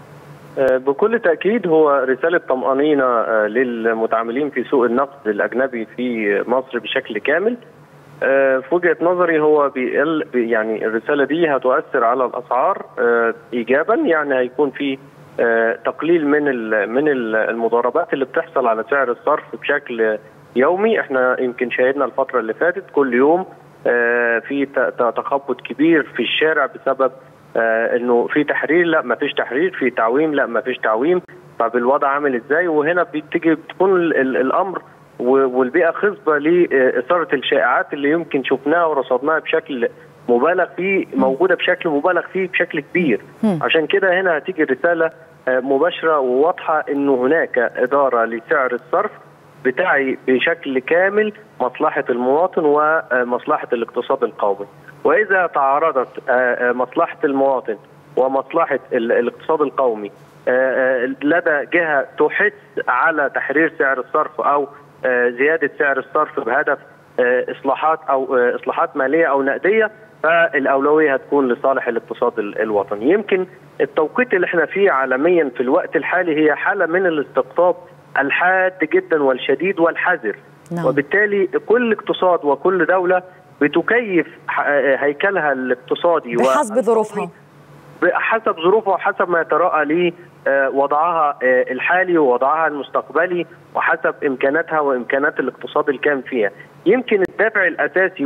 آه، بكل تأكيد هو رسالة طمأنينة آه، للمتعاملين في سوق النقد الأجنبي في مصر بشكل كامل آه، في وجهة نظري هو بيقل بي- يعني الرسالة دي هتؤثر على الأسعار آه، إيجابا يعني هيكون في آه، تقليل من ال- من ال- المضاربات اللي بتحصل على سعر الصرف بشكل يومي احنا يمكن شاهدنا الفترة اللي فاتت كل يوم آه، في ت- ت- تخبط كبير في الشارع بسبب آه، انه في تحرير لا ما فيش تحرير في تعويم لا ما فيش تعويم طب الوضع عامل ازاي وهنا بتيجي بتكون ال- ال- الامر و- والبيئه خصبه لاثاره الشائعات اللي يمكن شفناها ورصدناها بشكل مبالغ فيه موجوده بشكل مبالغ فيه بشكل كبير عشان كده هنا هتيجي الرساله آه، مباشره وواضحه انه هناك اداره لسعر الصرف بتعي بشكل كامل مصلحة المواطن ومصلحة الاقتصاد القومي وإذا تعارضت آه، آه، مصلحة المواطن ومصلحة ال- الاقتصاد القومي آه، آه، لدى جهة تحث على تحرير سعر الصرف أو آه، زيادة سعر الصرف بهدف آه، إصلاحات أو آه، إصلاحات مالية أو نقدية فالأولوية هتكون لصالح الاقتصاد ال- الوطني يمكن التوقيت اللي احنا فيه عالميا في الوقت الحالي هي حالة من الاستقطاب الحاد جدا والشديد والحذر نعم. وبالتالي كل اقتصاد وكل دولة بتكيف ح- هيكلها الاقتصادي بحسب ظروفها حسب ظروفها وحسب ما يتراءى لوضعها الحالي ووضعها المستقبلي وحسب امكاناتها وامكانات الاقتصاد الكام فيها. يمكن الدافع الاساسي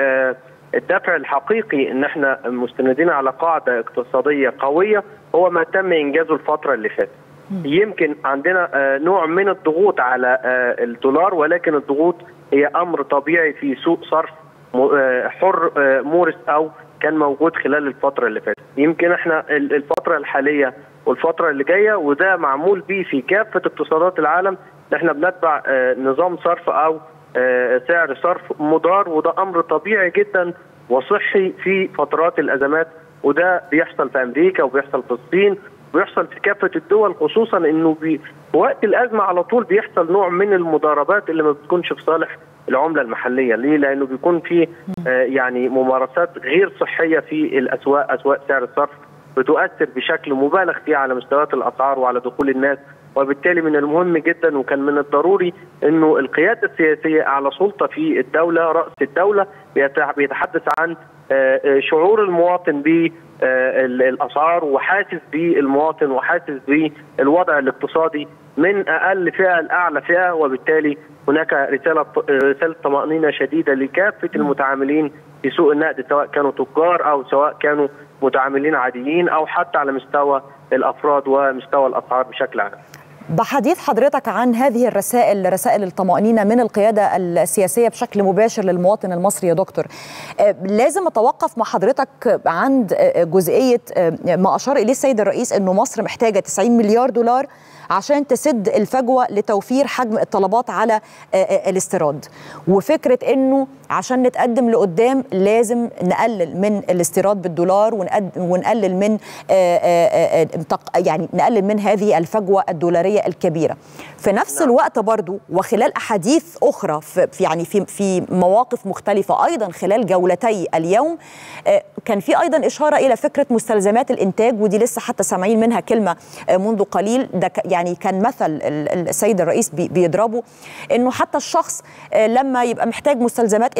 والدافع الحقيقي ان احنا مستندين على قاعده اقتصاديه قويه هو ما تم انجازه الفتره اللي فاتت. يمكن عندنا آه، نوع من الضغوط على آه، الدولار ولكن الضغوط هي امر طبيعي في سوق صرف م- آه، حر آه، مورس او كان موجود خلال الفتره اللي فاتت يمكن احنا ال- الفتره الحاليه والفتره اللي جايه وده معمول بيه في كافه اقتصادات العالم ان احنا بنتبع آه، نظام صرف او آه، سعر صرف مدار وده امر طبيعي جدا وصحي في فترات الازمات وده بيحصل في امريكا وبيحصل في الصين بيحصل في كافه الدول خصوصا انه بي وقت الازمه على طول بيحصل نوع من المضاربات اللي ما بتكونش في صالح العمله المحليه ليه؟ لانه بيكون في آه يعني ممارسات غير صحيه في الاسواق اسواق سعر الصرف بتؤثر بشكل مبالغ فيه على مستويات الاسعار وعلى دخول الناس وبالتالي من المهم جدا وكان من الضروري انه القياده السياسيه اعلى سلطه في الدوله راس الدوله بيتح- بيتحدث عن آه، آه، شعور المواطن ب آه، ال- الاسعار وحاسس بالمواطن وحاسس بالوضع الاقتصادي من اقل فئه لاعلى فئه وبالتالي هناك رساله رساله طمانينه شديده لكافه المتعاملين في سوق النقد سواء كانوا تجار او سواء كانوا متعاملين عاديين او حتى على مستوى الافراد ومستوى الاسعار بشكل عام. بحديث حضرتك عن هذه الرسائل رسائل الطمأنينة من القيادة السياسية بشكل مباشر للمواطن المصري يا دكتور آه، لازم أتوقف مع حضرتك عند آه، جزئية آه، ما أشار إليه السيد الرئيس أنه مصر محتاجة 90 مليار دولار عشان تسد الفجوة لتوفير حجم الطلبات على آه، آه، الاستيراد وفكرة أنه عشان نتقدم لقدام لازم نقلل من الاستيراد بالدولار ونقد- ونقلل من آه، آه، آه، تق- يعني نقلل من هذه الفجوة الدولارية الكبيرة في نفس الوقت برضو وخلال أحاديث أخرى في في- يعني في في مواقف مختلفة أيضا خلال جولتي اليوم آه، كان في أيضا إشارة إلى فكرة مستلزمات الإنتاج ودي لسه حتى سامعين منها كلمة آه، منذ قليل ده ك- يعني كان مثل ال- ال- السيد الرئيس بي- بيضربه إنه حتى الشخص آه، لما يبقى محتاج مستلزمات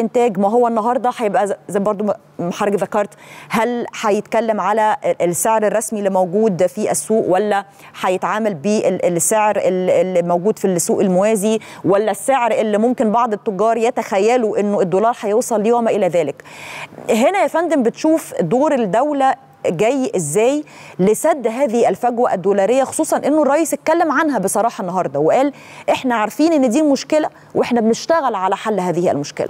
الانتاج ما هو النهارده هيبقى ز- زي برضو ما حضرتك ذكرت هل هيتكلم على السعر الرسمي اللي موجود في السوق ولا هيتعامل بالسعر اللي موجود في السوق الموازي ولا السعر اللي ممكن بعض التجار يتخيلوا انه الدولار هيوصل ليه وما الى ذلك هنا يا فندم بتشوف دور الدوله جاي ازاي لسد هذه الفجوه الدولاريه خصوصا انه الرئيس اتكلم عنها بصراحه النهارده وقال احنا عارفين ان دي مشكله واحنا بنشتغل على حل هذه المشكله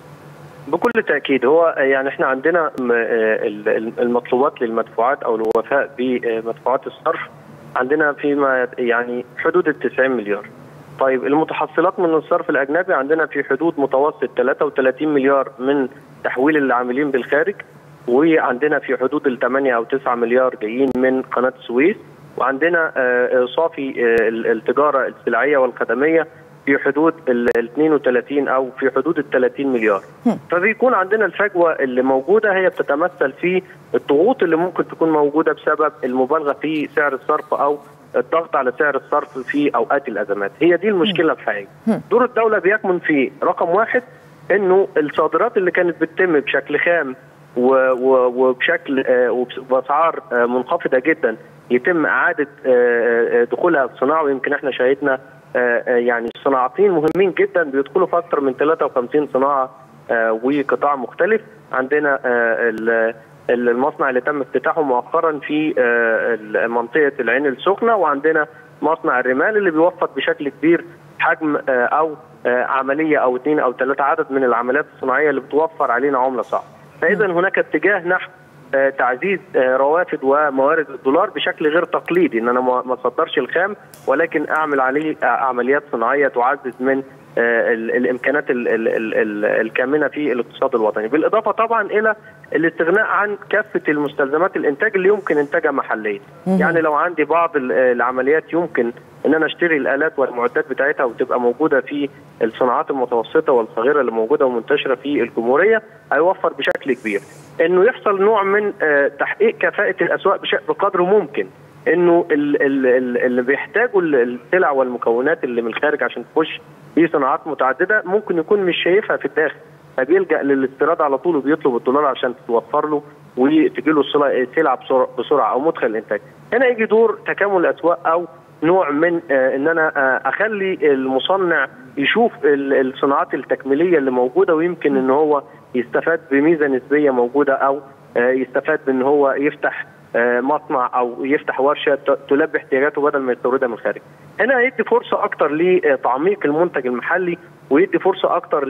بكل تأكيد هو يعني احنا عندنا م- ال- ال- المطلوبات للمدفوعات او الوفاء بمدفوعات الصرف عندنا فيما يعني حدود ال 90 مليار. طيب المتحصلات من الصرف الاجنبي عندنا في حدود متوسط 33 مليار من تحويل العاملين بالخارج وعندنا في حدود ال 8 او 9 مليار جايين من قناه السويس وعندنا آه، صافي آه، التجاره السلعيه والخدميه في حدود ال 32 او في حدود ال 30 مليار فبيكون عندنا الفجوه اللي موجوده هي بتتمثل في الضغوط اللي ممكن تكون موجوده بسبب المبالغه في سعر الصرف او الضغط على سعر الصرف في اوقات الازمات هي دي المشكله في حاجه دور الدوله بيكمن في رقم واحد انه الصادرات اللي كانت بتتم بشكل خام و- و- وبشكل آه، وبس- وباسعار آه، منخفضه جدا يتم اعاده آه، آه، دخولها الصناعه ويمكن احنا شاهدنا آه، آه، يعني صناعتين مهمين جدا بيدخلوا في اكثر من 53 صناعه آه، وقطاع مختلف عندنا آه، ال- ال- المصنع اللي تم افتتاحه مؤخرا في آه، ال- منطقه العين السخنه وعندنا مصنع الرمال اللي بيوفر بشكل كبير حجم آه، او آه، عمليه او اثنين او ثلاثه عدد من العمليات الصناعيه اللي بتوفر علينا عمله صعبه. فاذا هناك اتجاه نحو آه، تعزيز آه، روافد وموارد الدولار بشكل غير تقليدي ان انا ما ما اصدرش الخام ولكن اعمل عليه آه، عمليات صناعيه تعزز من آه، ال- الامكانات ال- ال- ال- ال- الكامنه في الاقتصاد الوطني بالاضافه طبعا الى الاستغناء عن كافه المستلزمات الانتاج اللي يمكن انتاجها محليا يعني لو عندي بعض ال- العمليات يمكن ان انا اشتري الالات والمعدات بتاعتها وتبقى موجوده في الصناعات المتوسطه والصغيره اللي موجوده ومنتشره في الجمهوريه هيوفر بشكل كبير انه يحصل نوع من آه، تحقيق كفاءه الاسواق بش- بقدر ممكن انه ال- ال- ال- اللي بيحتاجوا ال- السلع والمكونات اللي من الخارج عشان تخش في صناعات متعدده ممكن يكون مش شايفها في الداخل فبيلجا للاستيراد على طول وبيطلب الدولار عشان توفر له وتجي له السلع- السلعه بسرعه بسرعه او مدخل الانتاج. هنا يجي دور تكامل الاسواق او نوع من آه، ان انا آه، اخلي المصنع يشوف ال- الصناعات التكميليه اللي موجوده ويمكن ان هو يستفاد بميزه نسبيه موجوده او آه، يستفاد بان هو يفتح آه، مصنع او يفتح ورشه ت- تلبي احتياجاته بدل ما يستوردها من الخارج. هنا هيدي فرصه اكتر لتعميق المنتج المحلي ويدي فرصه اكتر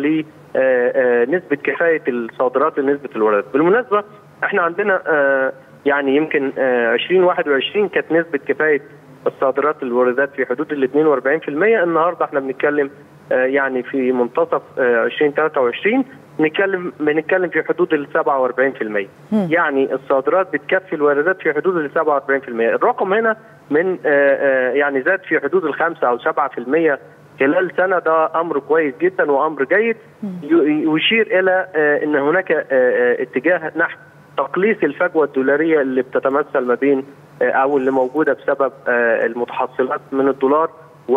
لنسبه كفاءه الصادرات لنسبه الواردات. بالمناسبه احنا عندنا آه، يعني يمكن آه، 2021 كانت نسبه كفاءه الصادرات الواردات في حدود ال 42% النهارده احنا بنتكلم آه، يعني في منتصف آه، 2023 بنتكلم بنتكلم في حدود ال 47% يعني الصادرات بتكفي الواردات في حدود ال 47% الرقم هنا من آه، آه، يعني زاد في حدود ال 5 او 7% خلال سنه ده امر كويس جدا وامر جيد ي- يشير الى آه، ان هناك آه، آه، اتجاه نحو تقليص الفجوه الدولاريه اللي بتتمثل ما بين آه، او اللي موجوده بسبب آه، المتحصلات من الدولار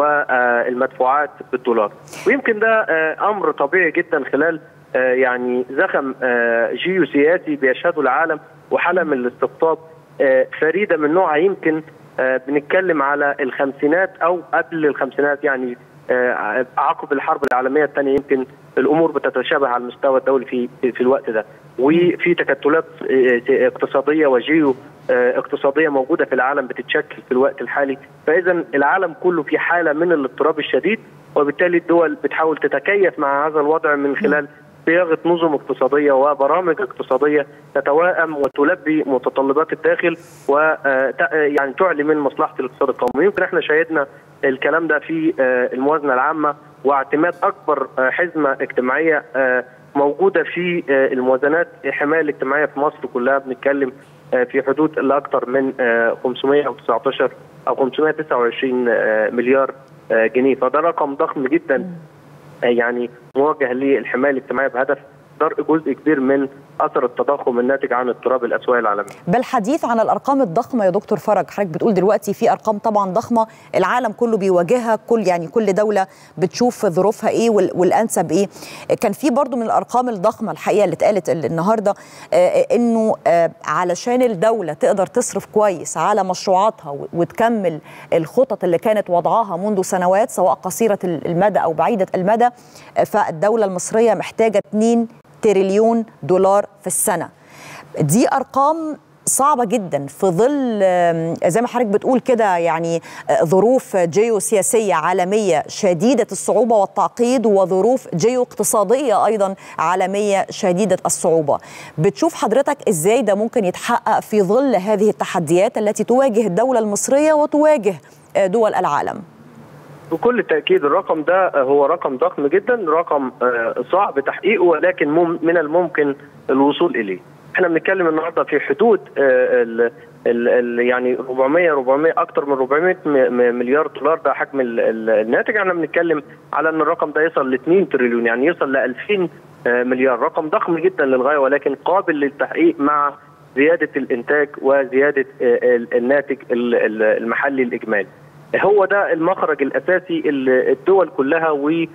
والمدفوعات بالدولار ويمكن ده آه، امر طبيعي جدا خلال آه، يعني زخم آه، جيوسياسي بيشهده العالم وحاله من الاستقطاب آه، فريده من نوعها يمكن آه، بنتكلم على الخمسينات او قبل الخمسينات يعني آه، عقب الحرب العالميه الثانيه يمكن الامور بتتشابه على المستوى الدولي في في الوقت ده وفي تكتلات آه، اقتصاديه وجيو آه، اقتصاديه موجوده في العالم بتتشكل في الوقت الحالي فاذا العالم كله في حاله من الاضطراب الشديد وبالتالي الدول بتحاول تتكيف مع هذا الوضع من خلال صياغه نظم اقتصاديه وبرامج اقتصاديه تتوائم وتلبي متطلبات الداخل و آه، ت- آه، يعني تعلي من مصلحه الاقتصاد القومي يمكن احنا شاهدنا الكلام ده في آه، الموازنه العامه واعتماد اكبر آه، حزمه اجتماعيه آه، موجوده في آه، الموازنات الحمايه الاجتماعيه في مصر كلها بنتكلم آه، في حدود لاكثر من آه، 519 او 529 آه، مليار آه، جنيه فده رقم ضخم جدا آه، يعني موجه للحمايه الاجتماعيه بهدف درء جزء كبير من اثر التضخم الناتج عن اضطراب الاسواق العالميه. بالحديث عن الارقام الضخمه يا دكتور فرج حضرتك بتقول دلوقتي في ارقام طبعا ضخمه العالم كله بيواجهها كل يعني كل دوله بتشوف ظروفها ايه وال- والانسب ايه كان في برضو من الارقام الضخمه الحقيقه اللي اتقالت ال- النهارده آه، انه آه، علشان الدوله تقدر تصرف كويس على مشروعاتها و- وتكمل الخطط اللي كانت وضعاها منذ سنوات سواء قصيره المدى او بعيده المدى آه، فالدوله المصريه محتاجه 2 تريليون دولار في السنه دي ارقام صعبة جدا في ظل آم، زي ما حضرتك بتقول كده يعني آه، ظروف جيوسياسية عالمية شديدة الصعوبة والتعقيد وظروف جيو اقتصادية أيضا عالمية شديدة الصعوبة بتشوف حضرتك إزاي ده ممكن يتحقق في ظل هذه التحديات التي تواجه الدولة المصرية وتواجه آه، دول العالم بكل تاكيد الرقم ده هو رقم ضخم جدا رقم آه، صعب تحقيقه ولكن مم- من الممكن الوصول اليه احنا بنتكلم النهارده في حدود آه، ال ال ال يعني 400 400 اكتر من 400 م- م- مليار دولار ده حجم ال- ال- الناتج احنا بنتكلم على ان الرقم ده يصل ل 2 تريليون يعني يوصل ل 2000 آه، مليار رقم ضخم جدا للغايه ولكن قابل للتحقيق مع زياده الانتاج وزياده آه، ال- الناتج ال- ال- المحلي الاجمالي هو ده المخرج الاساسي اللي الدول كلها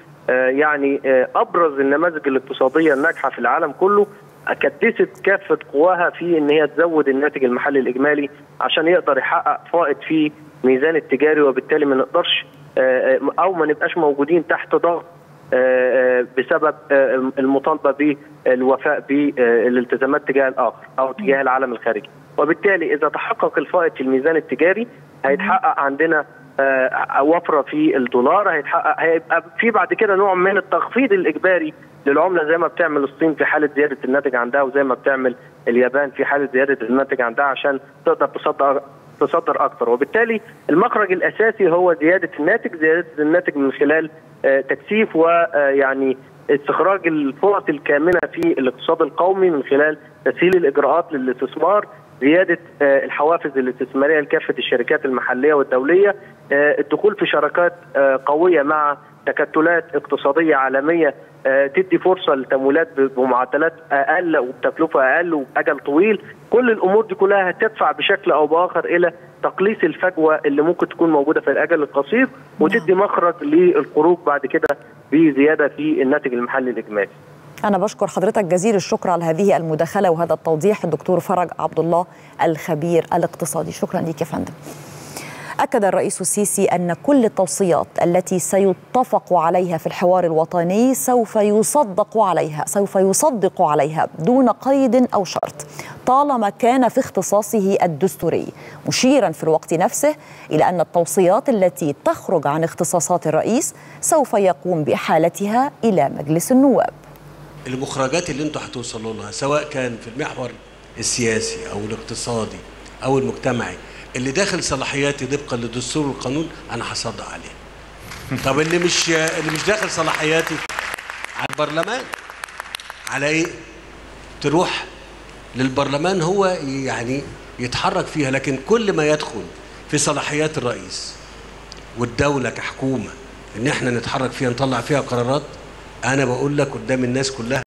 ويعني ابرز النماذج الاقتصاديه الناجحه في العالم كله كدست كافه قواها في ان هي تزود الناتج المحلي الاجمالي عشان يقدر يحقق فائض في ميزان التجاري وبالتالي ما نقدرش آه، آه، او ما نبقاش موجودين تحت ضغط آه، آه، بسبب آه، المطالبه بالوفاء بالالتزامات تجاه الاخر او تجاه العالم الخارجي وبالتالي اذا تحقق الفائض في الميزان التجاري هيتحقق عندنا آه، وفره في الدولار هيتحقق هيبقى في بعد كده نوع من التخفيض الاجباري للعمله زي ما بتعمل الصين في حاله زياده الناتج عندها وزي ما بتعمل اليابان في حاله زياده الناتج عندها عشان تقدر تصدر تصدر اكثر وبالتالي المخرج الاساسي هو زياده الناتج زياده الناتج من خلال آه، تكثيف ويعني استخراج الفرص الكامنه في الاقتصاد القومي من خلال تسهيل الاجراءات للاستثمار زياده آه، الحوافز الاستثماريه لكافه الشركات المحليه والدوليه آه، الدخول في شراكات آه، قويه مع تكتلات اقتصاديه عالميه آه، تدي فرصه لتمويلات ب- بمعدلات اقل وبتكلفه اقل وباجل طويل كل الامور دي كلها هتدفع بشكل او باخر الى تقليص الفجوه اللي ممكن تكون موجوده في الاجل القصير وتدي مخرج للخروج بعد كده بزياده في الناتج المحلي الاجمالي أنا بشكر حضرتك جزيل الشكر على هذه المداخلة وهذا التوضيح الدكتور فرج عبد الله الخبير الاقتصادي شكرا لك يا فندم أكد الرئيس السيسي أن كل التوصيات التي سيتفق عليها في الحوار الوطني سوف يصدق عليها سوف يصدق عليها دون قيد أو شرط طالما كان في اختصاصه الدستوري مشيرا في الوقت نفسه إلى أن التوصيات التي تخرج عن اختصاصات الرئيس سوف يقوم بإحالتها إلى مجلس النواب المخرجات اللي انتوا هتوصلوا لها سواء كان في المحور السياسي او الاقتصادي او المجتمعي اللي داخل صلاحياتي طبقا للدستور والقانون انا هصدق عليه طب اللي مش اللي مش داخل صلاحياتي على البرلمان على ايه تروح للبرلمان هو يعني يتحرك فيها لكن كل ما يدخل في صلاحيات الرئيس والدولة كحكومة ان احنا نتحرك فيها نطلع فيها قرارات انا بقول لك قدام الناس كلها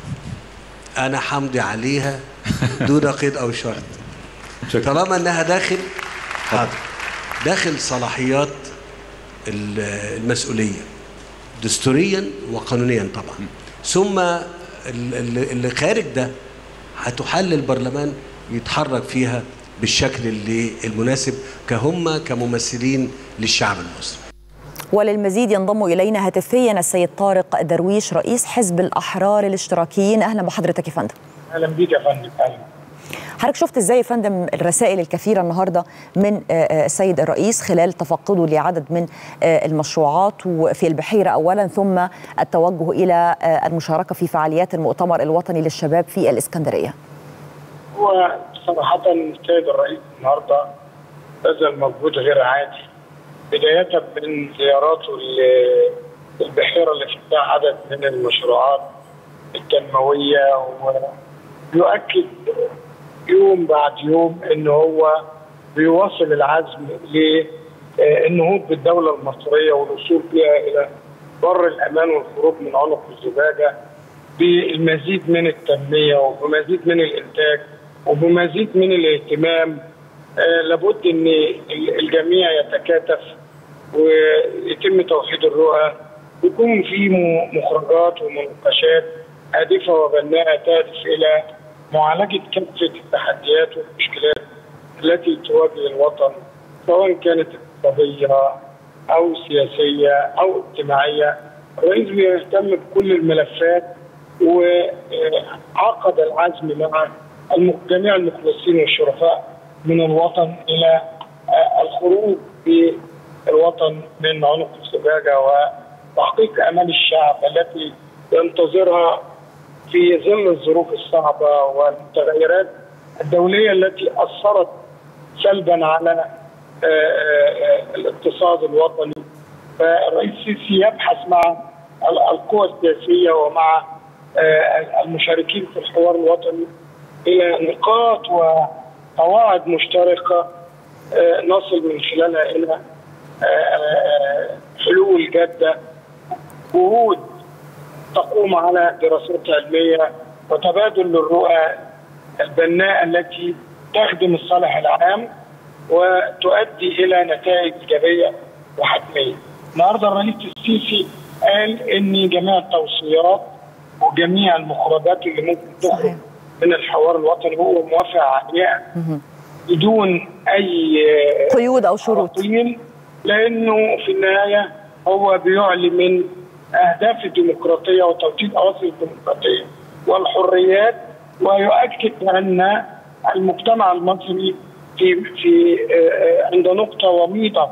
انا حمضي عليها دون قيد او شرط طالما انها داخل حاضر داخل صلاحيات ال- المسؤوليه دستوريا وقانونيا طبعا ثم ال- ال- اللي خارج ده هتحل البرلمان يتحرك فيها بالشكل اللي المناسب كهم كممثلين للشعب المصري وللمزيد ينضم الينا هاتفيا السيد طارق درويش رئيس حزب الاحرار الاشتراكيين اهلا بحضرتك يا فندم اهلا بيك يا فندم اهلا حضرتك شفت ازاي يا فندم الرسائل الكثيره النهارده من آه، آه، السيد الرئيس خلال تفقده لعدد من آه، المشروعات وفي البحيره اولا ثم التوجه الى آه، المشاركه في فعاليات المؤتمر الوطني للشباب في الاسكندريه هو صراحة السيد الرئيس النهارده بذل مجهود غير عادي بداية من زياراته ل- البحيرة اللي فيها عدد من المشروعات التنموية ويؤكد يوم بعد يوم ان هو بيواصل العزم للنهوض بالدولة المصرية والوصول بها إلى بر الأمان والخروج من عنق الزجاجة بالمزيد من التنميه وبمزيد من الانتاج وبمزيد من الاهتمام آه، لابد ان ال- الجميع يتكاتف ويتم توحيد الرؤى يكون في م- مخرجات ومناقشات هادفه وبناءه تهدف الى معالجه كافه التحديات والمشكلات التي تواجه الوطن سواء كانت اقتصاديه او سياسيه او اجتماعيه الرئيس بيهتم بكل الملفات وعقد العزم مع الم- جميع المخلصين والشرفاء من الوطن الى آه، الخروج بالوطن من عنق الزجاجه وتحقيق امال الشعب التي ينتظرها في ظل الظروف الصعبه والمتغيرات الدوليه التي اثرت سلبا على آه، آه، الاقتصاد الوطني فالرئيس السيسي يبحث مع ال- القوى السياسيه ومع آه، المشاركين في الحوار الوطني الى نقاط وقواعد مشتركه آه، نصل من خلالها الى آه، آه، حلول جاده جهود تقوم على دراسات علميه وتبادل للرؤى البناءه التي تخدم الصالح العام وتؤدي الى نتائج ايجابيه وحتميه. النهارده الرئيس السيسي قال ان جميع التوصيات وجميع المخرجات اللي ممكن تخرج من الحوار الوطني هو موافق عليها بدون اي قيود او شروط تعطيل لانه في النهايه هو بيعلي من اهداف الديمقراطيه وتوطيد اواصر الديمقراطيه والحريات ويؤكد بان المجتمع المصري في في آه، عند نقطه وميضه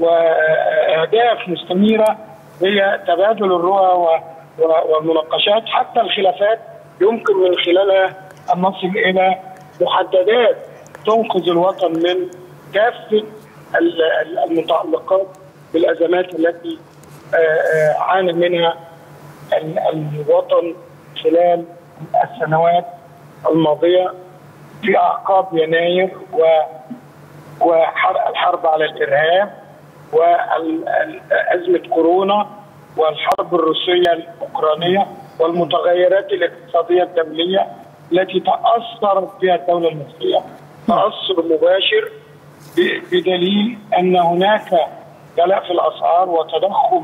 واهداف مستمره هي تبادل الرؤى و- و- والمناقشات حتى الخلافات يمكن من خلالها ان نصل الى محددات تنقذ الوطن من كافه ال- ال- المتعلقات بالازمات التي آه، آه، عانى منها ال- الوطن خلال السنوات الماضيه في اعقاب يناير و والحرب على الارهاب وازمه كورونا والحرب الروسيه الاوكرانيه والمتغيرات الاقتصاديه الدوليه التي تاثرت بها الدوله المصريه تاثر مباشر ب- بدليل ان هناك غلاء في الاسعار وتضخم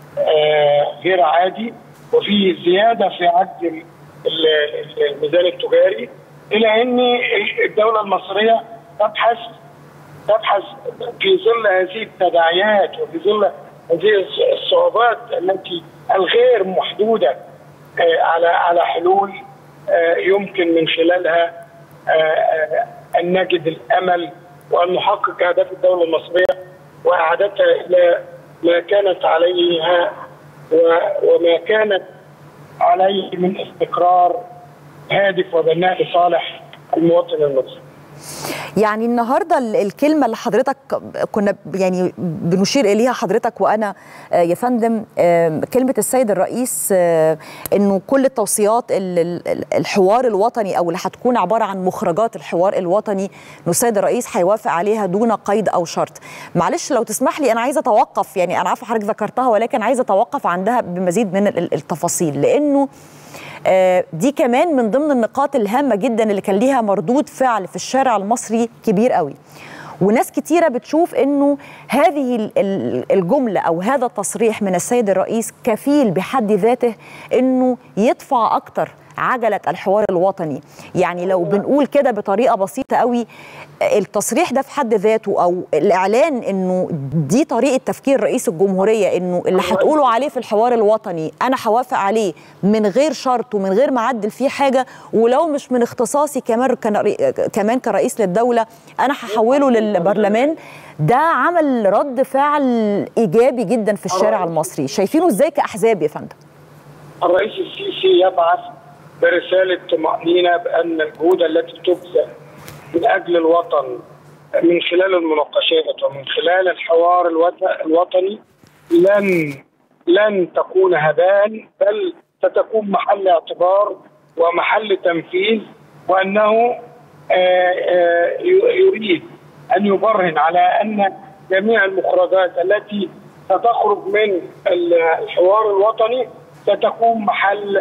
آه، غير عادي وفي زياده في عجز ال- ال- الميزان التجاري الى ان الدوله المصريه تبحث تبحث في ظل هذه التداعيات وفي ظل هذه الصعوبات التي الغير محدوده آه، على على حلول آه، يمكن من خلالها آه، آه، ان نجد الامل وان نحقق اهداف الدوله المصريه واعادتها الى ما كانت عليها و- وما كانت عليه من استقرار هادف وبناء لصالح المواطن المصري. يعني النهارده ال- الكلمه اللي حضرتك كنا ب- يعني بنشير اليها حضرتك وانا آه، يا فندم آه، كلمه السيد الرئيس آه، انه كل التوصيات ال- ال- الحوار الوطني او اللي هتكون عباره عن مخرجات الحوار الوطني انه السيد الرئيس هيوافق عليها دون قيد او شرط معلش لو تسمح لي انا عايزه اتوقف يعني انا عارفه حضرتك ذكرتها ولكن عايزه اتوقف عندها بمزيد من ال- التفاصيل لانه آه، دي كمان من ضمن النقاط الهامه جدا اللي كان ليها مردود فعل في الشارع المصري كبير قوي وناس كتيرة بتشوف انه هذه ال- ال- الجملة او هذا التصريح من السيد الرئيس كفيل بحد ذاته انه يدفع اكتر عجلة الحوار الوطني يعني لو بنقول كده بطريقة بسيطة قوي التصريح ده في حد ذاته او الاعلان انه دي طريقة تفكير رئيس الجمهورية انه اللي هتقولوا عليه في الحوار الوطني انا هوافق عليه من غير شرط ومن غير ما اعدل فيه حاجة ولو مش من اختصاصي كمان كان- كمان كرئيس للدولة انا هحوله للبرلمان ده عمل رد فعل ايجابي جدا في الشارع المصري شايفينه ازاي كاحزاب يا فندم الرئيس السيسي يبعث برسالة طمأنينة بأن الجهود التي تبذل من أجل الوطن من خلال المناقشات ومن خلال الحوار الوط- الوطني لن لن تكون هباء بل ستكون محل اعتبار ومحل تنفيذ وأنه آه، آه، ي- يريد أن يبرهن على أن جميع المخرجات التي ستخرج من ال- الحوار الوطني ستكون محل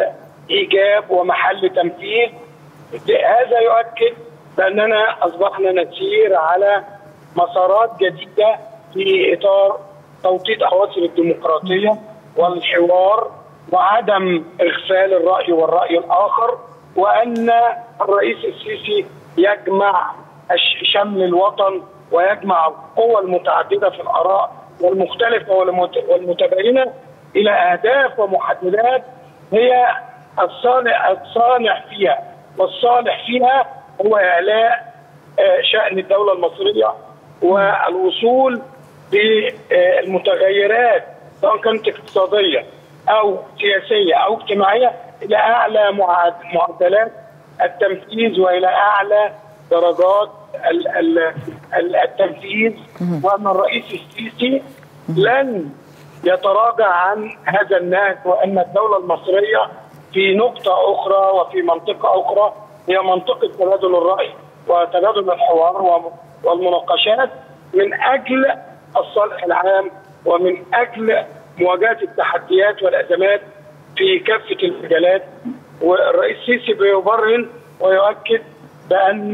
ايجاب ومحل تنفيذ هذا يؤكد باننا اصبحنا نسير على مسارات جديده في اطار توطيد اواصر الديمقراطيه والحوار وعدم اغفال الراي والراي الاخر وان الرئيس السيسي يجمع الش- شمل الوطن ويجمع القوى المتعدده في الاراء والمختلفه والمت- والمتباينه الى اهداف ومحددات هي الصالح الصالح فيها والصالح فيها هو اعلاء آه، شان الدوله المصريه والوصول بالمتغيرات سواء كانت اقتصاديه او سياسيه او اجتماعيه الى اعلى معد- معدلات التنفيذ والى اعلى درجات ال- ال- ال- التنفيذ وان الرئيس السيسي لن يتراجع عن هذا النهج وان الدوله المصريه في نقطه اخرى وفي منطقه اخرى هي منطقه تبادل الراي وتبادل الحوار وم- والمناقشات من اجل الصالح العام ومن اجل مواجهه التحديات والازمات في كافه المجالات والرئيس السيسي بيبرهن ويؤكد بان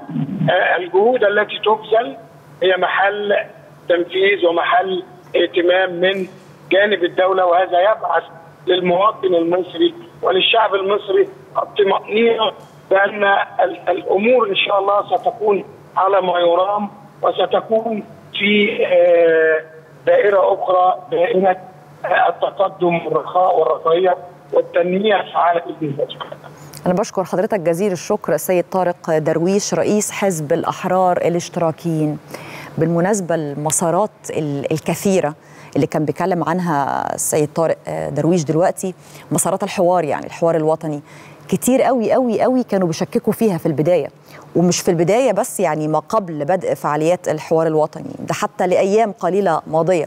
آه، الجهود التي تبذل هي محل تنفيذ ومحل اهتمام من جانب الدوله وهذا يبعث للمواطن المصري وللشعب المصري الطمأنينة بأن ال- الأمور إن شاء الله ستكون على ما يرام وستكون في آه، دائرة أخرى دائرة آه، التقدم والرخاء والرفاهية والتنمية في عالم المصر أنا بشكر حضرتك جزيل الشكر السيد طارق درويش رئيس حزب الأحرار الاشتراكيين بالمناسبة المسارات ال- الكثيرة اللي كان بيتكلم عنها السيد طارق آه، درويش دلوقتي مسارات الحوار يعني الحوار الوطني كتير قوي قوي قوي كانوا بيشككوا فيها في البداية ومش في البداية بس يعني ما قبل بدء فعاليات الحوار الوطني ده حتى لأيام قليلة ماضية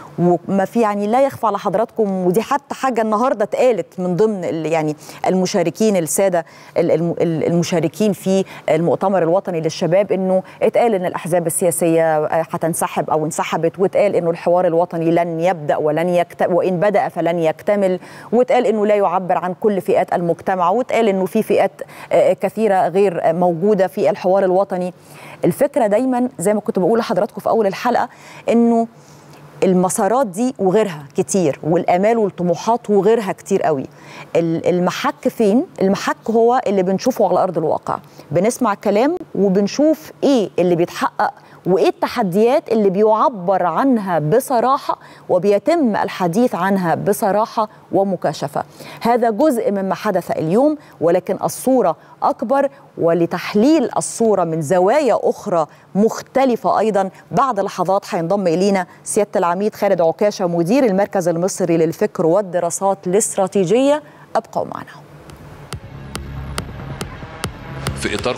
وما في يعني لا يخفى على حضراتكم ودي حتى حاجه النهارده اتقالت من ضمن ال- يعني المشاركين الساده ال- الم- ال- المشاركين في المؤتمر الوطني للشباب انه اتقال ان الاحزاب السياسيه آه، هتنسحب او انسحبت واتقال انه الحوار الوطني لن يبدا ولن يكت وان بدا فلن يكتمل واتقال انه لا يعبر عن كل فئات المجتمع واتقال انه في فئات آه، كثيره غير آه، موجوده في الحوار الوطني الفكره دايما زي ما كنت بقول لحضراتكم في اول الحلقه انه المسارات دي وغيرها كتير والامال والطموحات وغيرها كتير قوي ال- المحك فين المحك هو اللي بنشوفه على ارض الواقع بنسمع كلام وبنشوف ايه اللي بيتحقق وايه التحديات اللي بيعبر عنها بصراحه وبيتم الحديث عنها بصراحه ومكاشفه هذا جزء مما حدث اليوم ولكن الصوره اكبر ولتحليل الصوره من زوايا اخرى مختلفه ايضا بعد لحظات هينضم الينا سياده العميد خالد عكاشه مدير المركز المصري للفكر والدراسات الاستراتيجيه ابقوا معنا في اطار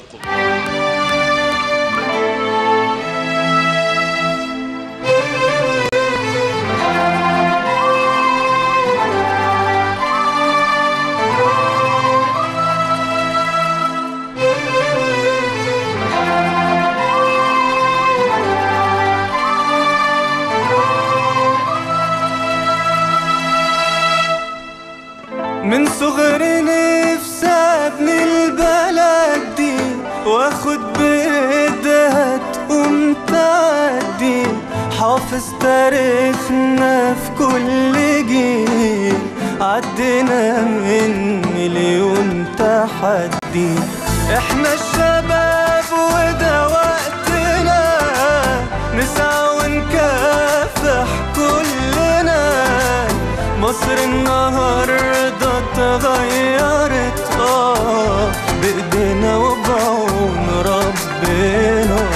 من صغري نفسي ابني البلد دي واخد بايدها تقوم تعدي حافظ تاريخنا في كل جيل عدينا من مليون تحدي احنا الشباب وده وقتنا نسعى ونكافح كلنا مصر النهاردة اتغيرت اه بايدينا وبعون ربنا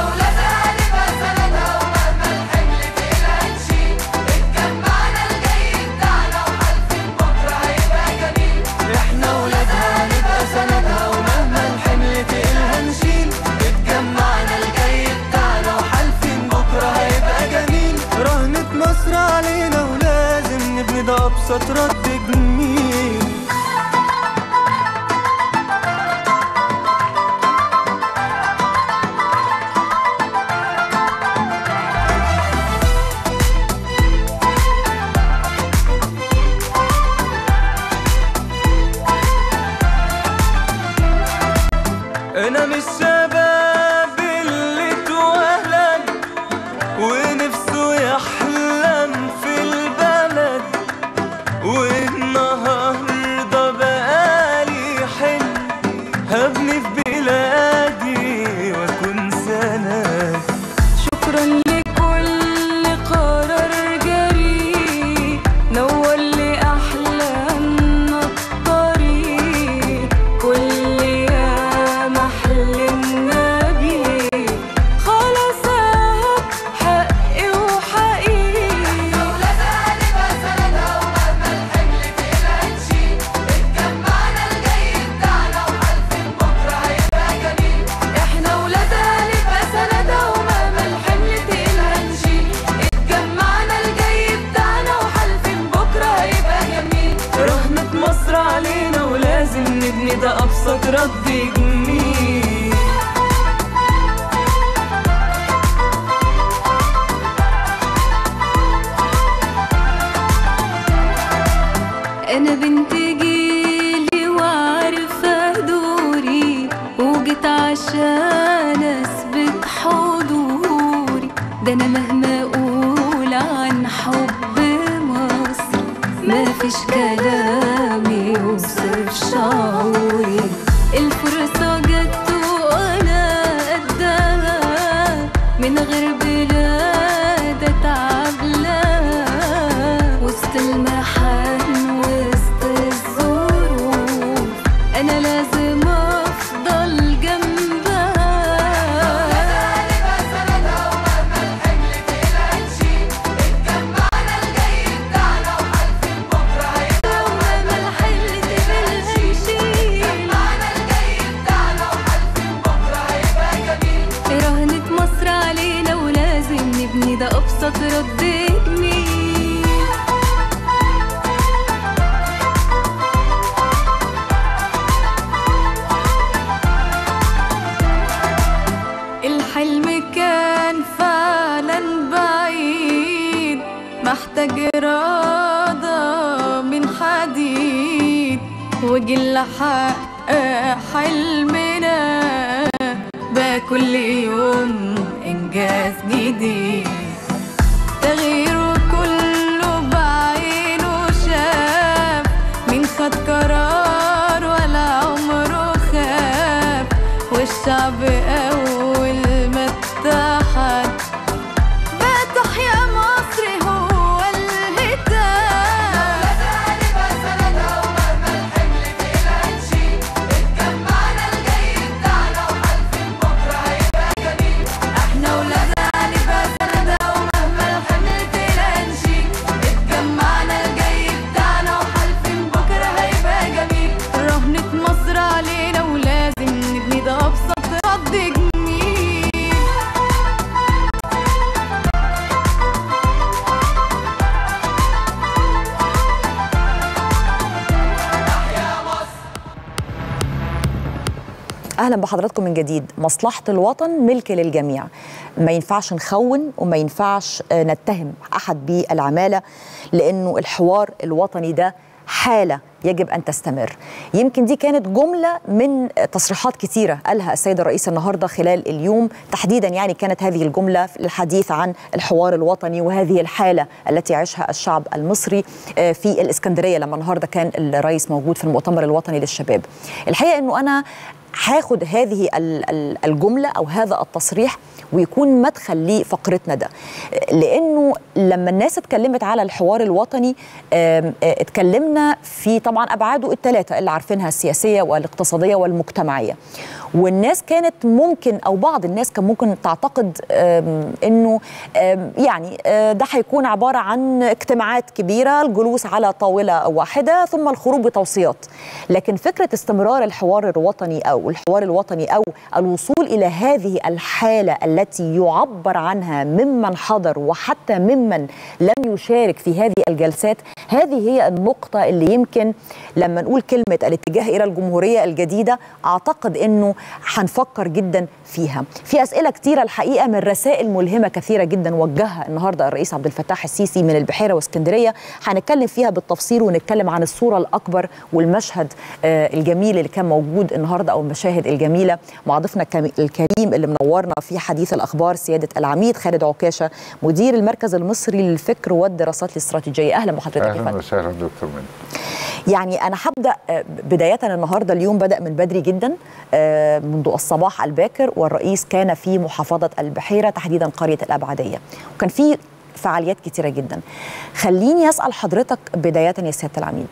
احنا ولادها نبقى سندها ومهما الحمل تقيلها نشيل اتجمعنا الجاي بتاعنا وحالفين بكره هيبقى جميل رهنة مصر علينا ولازم نبني ده ابسط رد جميل انا مش شباب اللي اتولد ونفسه يحلم في البلد والنهارده بقالي حلم هبني في بلادي واكون سند شكرا لكل قرار جريء نور لي احلامنا الطريق كل يوم حلمنا بيه خلاص اهو حقي وحقيقي ولادها نبقى سندها ومهما الحمل فينا هنشيل اتجمعنا الجاي بتاعنا وحالفين بكره هيبقى جميل احنا ولادها نبقى سندها ومهما الحمل تقيل هنشيل اتجمعنا الجاي بتاعنا وحالفين بكره هيبقى جميل رهنة مصر علينا ولازم نبني ده أبسط رد جميل انا بنت جيلي وعارفه دوري وجيت عشان اثبت حضوري ده انا مهما اقول عن حب مصر مفيش كلام يوصف شعوري الفرصه جت وانا قدها من غير بلاد اتعب لها وسط المحن وسط الظروف انا لازم افضل جنبها ومهما الحل تقيل هنشيل رهنة مصر علينا ولازم نبني ده أبسط رد جميل الحلم كان فعلا بعيد محتاج إرادة من حديد وجل حق حلمنا بقى كل يوم إنجاز جديد تغييره كله بعينه شاف مين خد قرار ولا عمره خاف والشعب أول ما اتحد بقى تحيا مصر هو الهتاف احنا ولادها هنبقى سندها ومهما الحمل تقيل هنشيل اتجمعنا الجاي بتاعنا وحالفين بكره هيبقى جميل رهنة مصر علينا ولازم نبني ده ابسط رد جميل اهلا بحضراتكم من جديد مصلحه الوطن ملك للجميع ما ينفعش نخون وما ينفعش آه، نتهم احد بالعماله لانه الحوار الوطني ده حاله يجب ان تستمر يمكن دي كانت جمله من تصريحات كثيره قالها السيد الرئيس النهارده خلال اليوم تحديدا يعني كانت هذه الجمله في الحديث عن الحوار الوطني وهذه الحاله التي يعيشها الشعب المصري آه، في الاسكندريه لما النهارده كان الرئيس موجود في المؤتمر الوطني للشباب الحقيقه انه انا هاخد هذه ال- ال- الجمله او هذا التصريح ويكون مدخل لفقرتنا ده لانه لما الناس اتكلمت على الحوار الوطني آم، آه، اتكلمنا في طبعا ابعاده الثلاثه اللي عارفينها السياسيه والاقتصاديه والمجتمعيه والناس كانت ممكن او بعض الناس كان ممكن تعتقد آم، انه آم، يعني آه، ده هيكون عباره عن اجتماعات كبيره الجلوس على طاوله واحده ثم الخروج بتوصيات لكن فكره استمرار الحوار الوطني او الحوار الوطني او الوصول الى هذه الحاله التي يعبر عنها ممن حضر وحتى ممن لم يشارك في هذه الجلسات هذه هي النقطة اللي يمكن لما نقول كلمة الاتجاه إلى الجمهورية الجديدة أعتقد أنه هنفكر جدا فيها في أسئلة كتيرة الحقيقة من رسائل ملهمة كثيرة جدا وجهها النهاردة الرئيس عبد الفتاح السيسي من البحيرة واسكندرية هنتكلم فيها بالتفصيل ونتكلم عن الصورة الأكبر والمشهد آه، الجميل اللي كان موجود النهاردة أو المشاهد الجميلة مع ضيفنا الكم- الكريم اللي منورنا في حديث الأخبار سيادة العميد خالد عكاشة مدير المركز المصري للفكر والدراسات الاستراتيجية أهلا بحضرتك يا اهلا فندم وسهلا دكتور منى يعني أنا هبدأ آه، بداية النهاردة اليوم بدأ من بدري جدا آه، منذ الصباح الباكر والرئيس كان في محافظة البحيرة تحديدا قرية الأبعدية وكان في فعاليات كتيرة جدا خليني أسأل حضرتك بداية يا سيادة العميد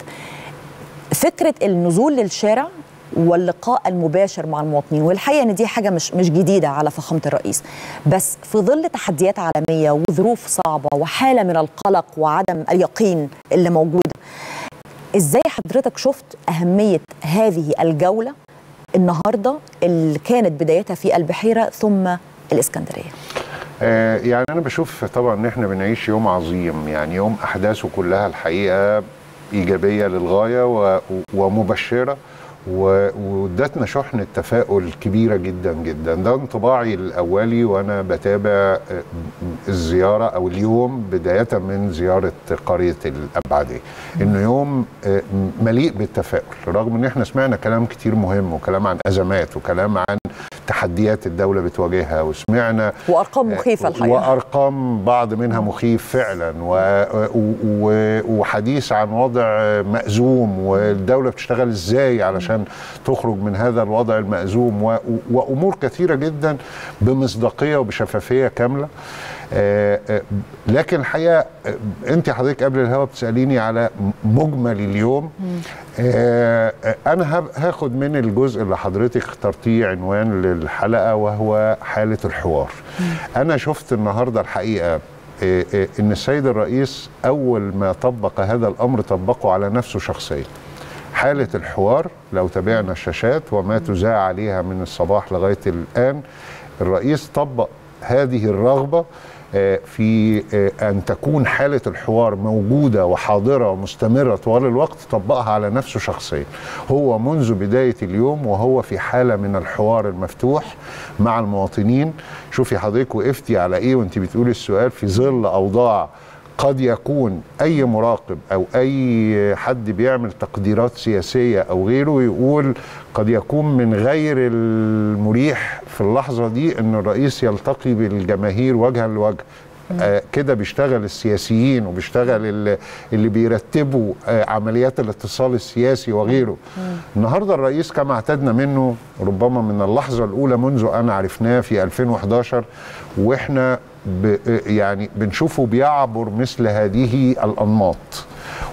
فكرة النزول للشارع واللقاء المباشر مع المواطنين والحقيقه ان دي حاجه مش مش جديده على فخامه الرئيس بس في ظل تحديات عالميه وظروف صعبه وحاله من القلق وعدم اليقين اللي موجوده ازاي حضرتك شفت اهميه هذه الجوله النهارده اللي كانت بدايتها في البحيره ثم الاسكندريه آه يعني انا بشوف طبعا ان احنا بنعيش يوم عظيم يعني يوم احداثه كلها الحقيقه ايجابيه للغايه و- ومبشره و- وادتنا شحنه تفاؤل كبيره جدا جدا ده انطباعي الاولي وانا بتابع آه، الزياره او اليوم بدايه من زياره قريه الابعديه انه يوم آه، مليء بالتفاؤل رغم ان احنا سمعنا كلام كتير مهم وكلام عن ازمات وكلام عن تحديات الدوله بتواجهها وسمعنا وارقام مخيفه الحقيقه وارقام بعض منها مخيف فعلا و... و... وحديث عن وضع مأزوم والدوله بتشتغل ازاي علشان تخرج من هذا الوضع المأزوم و... وامور كثيره جدا بمصداقيه وبشفافيه كامله آه، آه، لكن الحقيقه آه، انت حضرتك قبل الهوا بتساليني على مجمل اليوم آه، آه، انا هب- هاخد من الجزء اللي حضرتك اخترتيه عنوان للحلقه وهو حاله الحوار انا شفت النهارده الحقيقه آه، آه، ان السيد الرئيس اول ما طبق هذا الامر طبقه على نفسه شخصيا حاله الحوار لو تابعنا الشاشات وما تذاع عليها من الصباح لغايه الان الرئيس طبق هذه الرغبه آه، في آه، ان تكون حاله الحوار موجوده وحاضره ومستمره طوال الوقت طبقها على نفسه شخصيا هو منذ بدايه اليوم وهو في حاله من الحوار المفتوح مع المواطنين شوفي حضرتك وقفتي على ايه وانت بتقولي السؤال في ظل اوضاع قد يكون اي مراقب او اي حد بيعمل تقديرات سياسيه او غيره يقول قد يكون من غير المريح في اللحظه دي ان الرئيس يلتقي بالجماهير وجها لوجه آه كده بيشتغل السياسيين وبيشتغل اللي, اللي بيرتبوا آه عمليات الاتصال السياسي وغيره النهارده الرئيس كما اعتدنا منه ربما من اللحظه الاولى منذ ان عرفناه في 2011 واحنا ب يعني بنشوفه بيعبر مثل هذه الانماط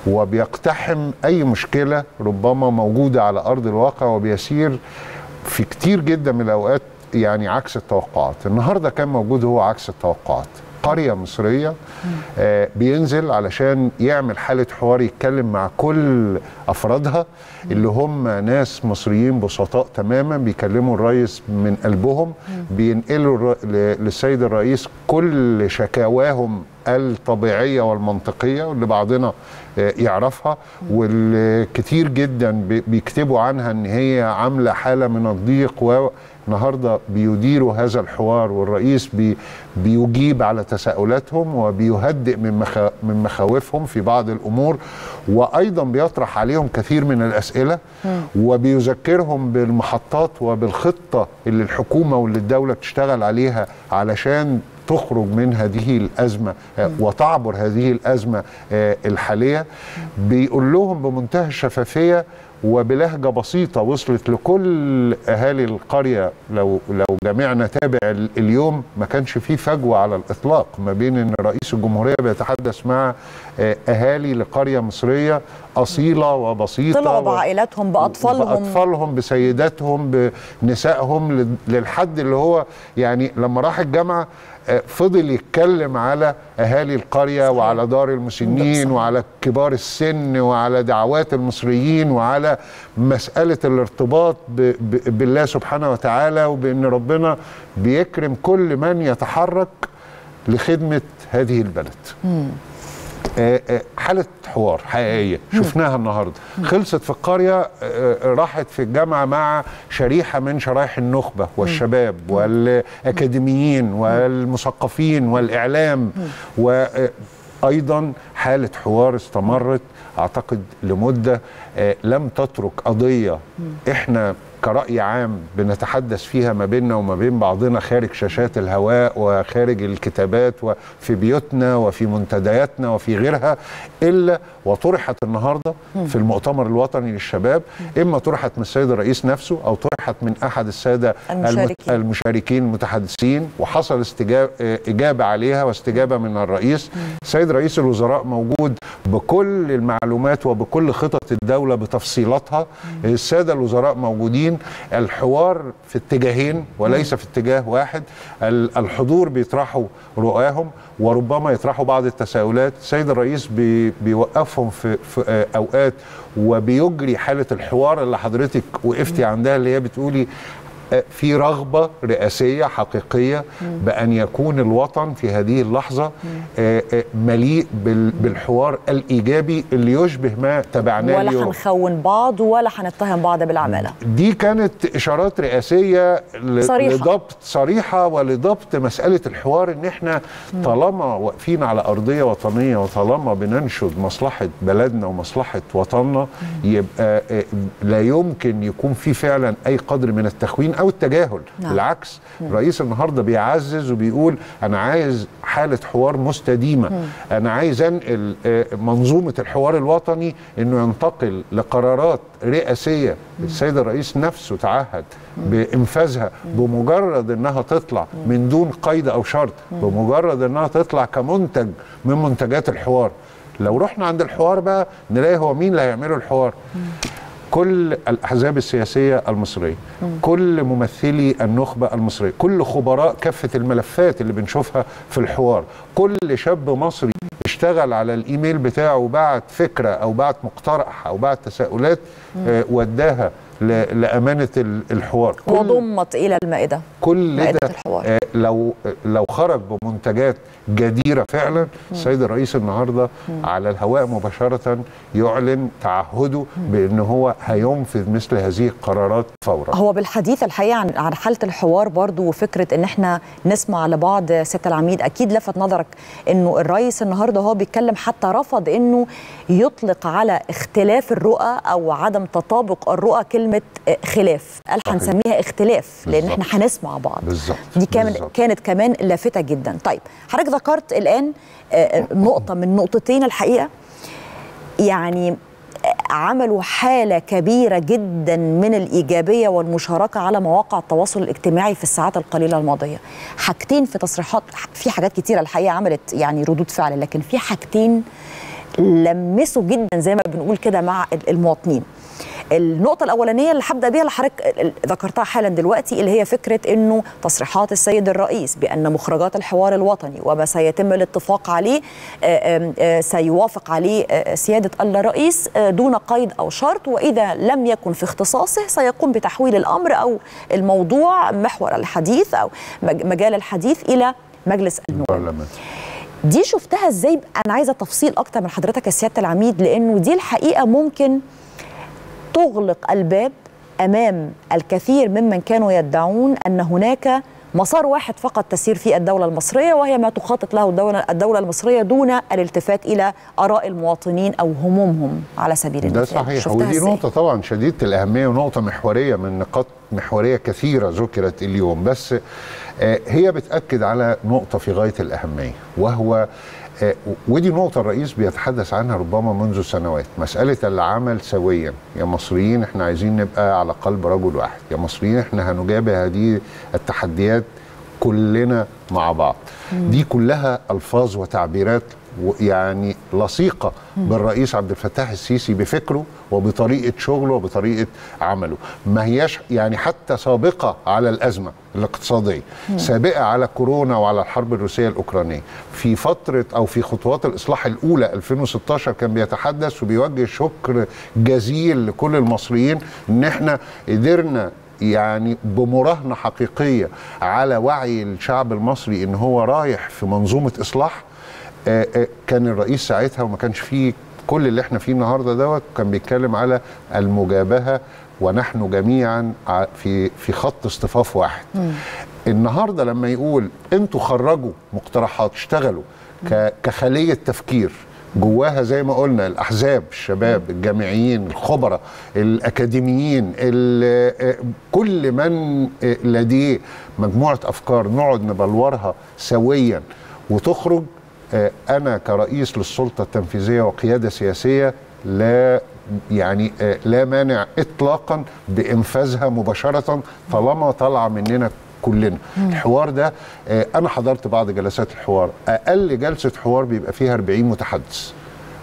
وبيقتحم اي مشكله ربما موجوده على ارض الواقع وبيسير في كتير جدا من الاوقات يعني عكس التوقعات النهارده كان موجود هو عكس التوقعات قرية مصرية آه بينزل علشان يعمل حالة حوار يتكلم مع كل أفرادها اللي هم ناس مصريين بسطاء تماما بيكلموا الرئيس من قلبهم بينقلوا الر- ل- للسيد الرئيس كل شكاواهم الطبيعية والمنطقية واللي بعضنا آه، يعرفها والكتير جدا بي- بيكتبوا عنها ان هي عاملة حالة من الضيق والنهاردة بيديروا هذا الحوار والرئيس بي بيجيب على تساؤلاتهم وبيهدئ من مخا من مخاوفهم في بعض الامور وايضا بيطرح عليهم كثير من الاسئله وبيذكرهم بالمحطات وبالخطه اللي الحكومه واللي الدوله بتشتغل عليها علشان تخرج من هذه الازمه آه، وتعبر هذه الازمه آه، الحاليه بيقول لهم بمنتهى الشفافيه وبلهجه بسيطه وصلت لكل اهالي القريه لو لو جميعنا تابع ال- اليوم ما كانش فيه فجوه على الاطلاق ما بين ان رئيس الجمهوريه بيتحدث مع آه، اهالي لقريه مصريه اصيله وبسيطه طلعوا و- بعائلاتهم باطفالهم باطفالهم بسيداتهم بنسائهم لل- للحد اللي هو يعني لما راح الجامعه آه، فضل يتكلم على اهالي القريه صحيح. وعلى دار المسنين وعلى كبار السن وعلى دعوات المصريين وعلى مساله الارتباط ب- ب- بالله سبحانه وتعالى وبان ربنا بيكرم كل من يتحرك لخدمه هذه البلد مم. آه، آه، حالة حوار حقيقية شفناها النهاردة خلصت في القرية آه، آه، راحت في الجامعة مع شريحة من شرائح النخبة والشباب والأكاديميين والمثقفين والإعلام وأيضا حالة حوار استمرت أعتقد لمدة آه، لم تترك قضية إحنا كرأي عام بنتحدث فيها ما بيننا وما بين بعضنا خارج شاشات الهواء وخارج الكتابات وفي بيوتنا وفي منتدياتنا وفي غيرها إلا وطرحت النهاردة في المؤتمر الوطني للشباب إما طرحت من السيد الرئيس نفسه أو طرحت من أحد السادة المشاركين. المت- المشاركين المتحدثين وحصل استجابة إجابة عليها واستجابة من الرئيس السيد رئيس الوزراء موجود بكل المعلومات وبكل خطط الدولة بتفصيلاتها السادة الوزراء موجودين الحوار في اتجاهين وليس في اتجاه واحد ال- الحضور بيطرحوا رؤاهم وربما يطرحوا بعض التساؤلات السيد الرئيس بي بيوقفهم في, في آه، أوقات وبيجري حالة الحوار اللي حضرتك وقفتي عندها اللي هي بتقولي آه، في رغبة رئاسية حقيقية بأن يكون الوطن في هذه اللحظة آه، آه، مليء بال- بالحوار الإيجابي اللي يشبه ما تبعناه ولا اليوم هنخون بعض ولا هنتهم بعض بالعماله دي كانت اشارات رئاسيه ل- صريحة. لضبط صريحه ولضبط مساله الحوار ان احنا طالما واقفين على ارضيه وطنيه وطالما بننشد مصلحه بلدنا ومصلحه وطننا يبقى آه، لا يمكن يكون في فعلا اي قدر من التخوين او التجاهل نعم. بالعكس الرئيس النهارده بيعزز وبيقول انا عايز حاله حوار مستديمه انا عايز انقل آه، منظومه الحوار الوطني انه ينتقل لقرارات رئاسيه السيد الرئيس نفسه تعهد بانفاذها بمجرد انها تطلع من دون قيد او شرط بمجرد انها تطلع كمنتج من منتجات الحوار لو رحنا عند الحوار بقى نلاقي هو مين اللي هيعملوا الحوار كل الاحزاب السياسيه المصريه كل ممثلي النخبه المصريه كل خبراء كافه الملفات اللي بنشوفها في الحوار كل شاب مصري اشتغل على الايميل بتاعه وبعت فكره او بعت مقترح او بعت تساؤلات آه وداها ل- لامانه ال- الحوار كل وضمت الى المائده كل مائدة ده الحوار. آه، لو لو خرج بمنتجات جديره فعلا السيد الرئيس النهارده على الهواء مباشره يعلن تعهده بان هو هينفذ مثل هذه القرارات فورا هو بالحديث الحقيقه عن عن حاله الحوار برضو وفكره ان احنا نسمع لبعض سياده العميد اكيد لفت نظرك انه الرئيس النهارده هو بيتكلم حتى رفض انه يطلق على اختلاف الرؤى او عدم تطابق الرؤى كلمه آه، خلاف قال صحيح. هنسميها اختلاف لان بالظبط. احنا هنسمع بعض بالظبط دي كانت بالظبط. كانت كمان لافته جدا طيب حضرتك ذكرت الان آه، نقطه من نقطتين الحقيقه يعني عملوا حالة كبيرة جدا من الإيجابية والمشاركة على مواقع التواصل الاجتماعي في الساعات القليلة الماضية حاجتين في تصريحات في حاجات كتيرة الحقيقة عملت يعني ردود فعل لكن في حاجتين لمسوا جدا زي ما بنقول كده مع المواطنين النقطة الأولانية اللي هبدأ بيها اللي حضرتك ذكرتها حالا دلوقتي اللي هي فكرة إنه تصريحات السيد الرئيس بأن مخرجات الحوار الوطني وما سيتم الاتفاق عليه آه، آم، آه، سيوافق عليه آه، سيادة الرئيس آه، دون قيد أو شرط وإذا لم يكن في اختصاصه سيقوم بتحويل الأمر أو الموضوع محور الحديث أو مج- مجال الحديث إلى مجلس النواب دي شفتها ازاي انا عايزه تفصيل اكتر من حضرتك يا سياده العميد لانه دي الحقيقه ممكن تغلق الباب امام الكثير ممن كانوا يدعون ان هناك مسار واحد فقط تسير فيه الدولة المصرية وهي ما تخطط له الدولة, الدولة المصرية دون الالتفات إلى آراء المواطنين أو همومهم على سبيل ده المثال صحيح شفتها ودي إزاي؟ نقطة طبعا شديدة الأهمية ونقطة محورية من نقاط محورية كثيرة ذكرت اليوم بس آه، هي بتأكد على نقطة في غاية الأهمية وهو آه، ودي نقطة الرئيس بيتحدث عنها ربما منذ سنوات مسألة العمل سويا يا مصريين احنا عايزين نبقى على قلب رجل واحد يا مصريين احنا هنجابه هذه التحديات كلنا مع بعض دي كلها ألفاظ وتعبيرات و- يعني لصيقة بالرئيس عبد الفتاح السيسي بفكره وبطريقة شغله وبطريقة عمله ما هياش يعني حتى سابقة على الأزمة الاقتصادية مم. سابقة على كورونا وعلى الحرب الروسية الأوكرانية في فترة أو في خطوات الإصلاح الأولى 2016 كان بيتحدث وبيوجه شكر جزيل لكل المصريين إن إحنا قدرنا يعني بمراهنة حقيقية على وعي الشعب المصري إن هو رايح في منظومة إصلاح آه، آه، كان الرئيس ساعتها وما كانش فيه كل اللي احنا فيه النهارده دوت كان بيتكلم على المجابهه ونحن جميعا ع- في في خط اصطفاف واحد النهارده لما يقول انتوا خرجوا مقترحات اشتغلوا ك- كخليه تفكير جواها زي ما قلنا الاحزاب الشباب الجامعيين الخبراء الاكاديميين ال- آه، كل من آه، لديه مجموعه افكار نقعد نبلورها سويا وتخرج آه، انا كرئيس للسلطه التنفيذيه وقياده سياسيه لا يعني آه، لا مانع اطلاقا بانفاذها مباشره طالما طالعه مننا كلنا الحوار ده آه، انا حضرت بعض جلسات الحوار اقل جلسه حوار بيبقى فيها 40 متحدث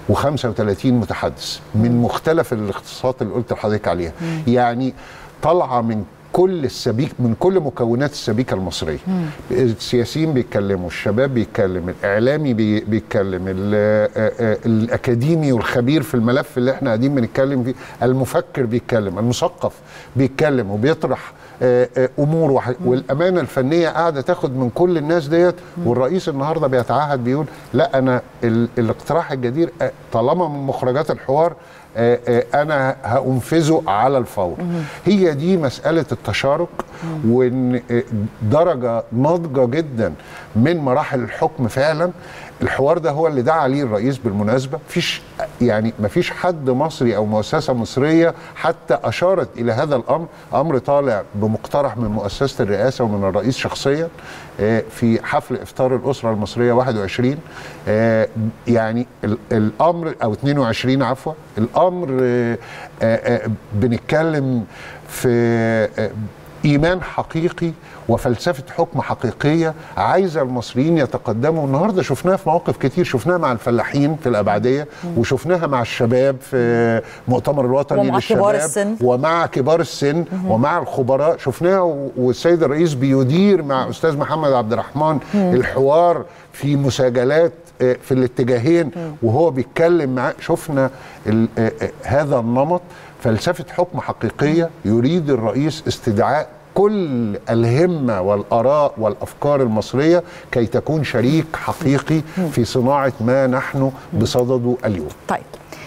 و35 متحدث من مختلف الاختصاصات اللي قلت لحضرتك عليها يعني طالعه من كل السبيك من كل مكونات السبيكه المصريه السياسيين بيتكلموا الشباب بيتكلم الاعلامي بي- بيتكلم ال- آه، آه، الاكاديمي والخبير في الملف اللي احنا قاعدين بنتكلم فيه المفكر بيتكلم المثقف بيتكلم وبيطرح آه، آه، امور وح- والامانه الفنيه قاعده تاخد من كل الناس ديت والرئيس النهارده بيتعهد بيقول لا انا ال- الاقتراح الجدير آه، طالما من مخرجات الحوار آه، آه، انا هانفذه على الفور هي دي مساله التشارك وان آه، درجه ناضجه جدا من مراحل الحكم فعلا الحوار ده هو اللي دعا ليه الرئيس بالمناسبه فيش يعني ما فيش حد مصري او مؤسسه مصريه حتى اشارت الى هذا الامر امر طالع بمقترح من مؤسسه الرئاسه ومن الرئيس شخصيا آه، في حفل افطار الاسره المصريه 21 آه، يعني ال- الامر او 22 عفوا الامر آه، آه، آه، بنتكلم في آه، ايمان حقيقي وفلسفه حكم حقيقيه عايزه المصريين يتقدموا النهارده شفناها في مواقف كتير شفناها مع الفلاحين في الابعديه وشفناها مع الشباب في مؤتمر الوطني ومع للشباب كبار السن. ومع كبار السن ومع الخبراء شفناها و- والسيد الرئيس بيدير مع استاذ محمد عبد الرحمن الحوار في مساجلات آه، في الاتجاهين وهو بيتكلم معاه شفنا ال- آه، آه، هذا النمط فلسفه حكم حقيقيه يريد الرئيس استدعاء كل الهمه والاراء والافكار المصريه كي تكون شريك حقيقي في صناعه ما نحن بصدده اليوم طيب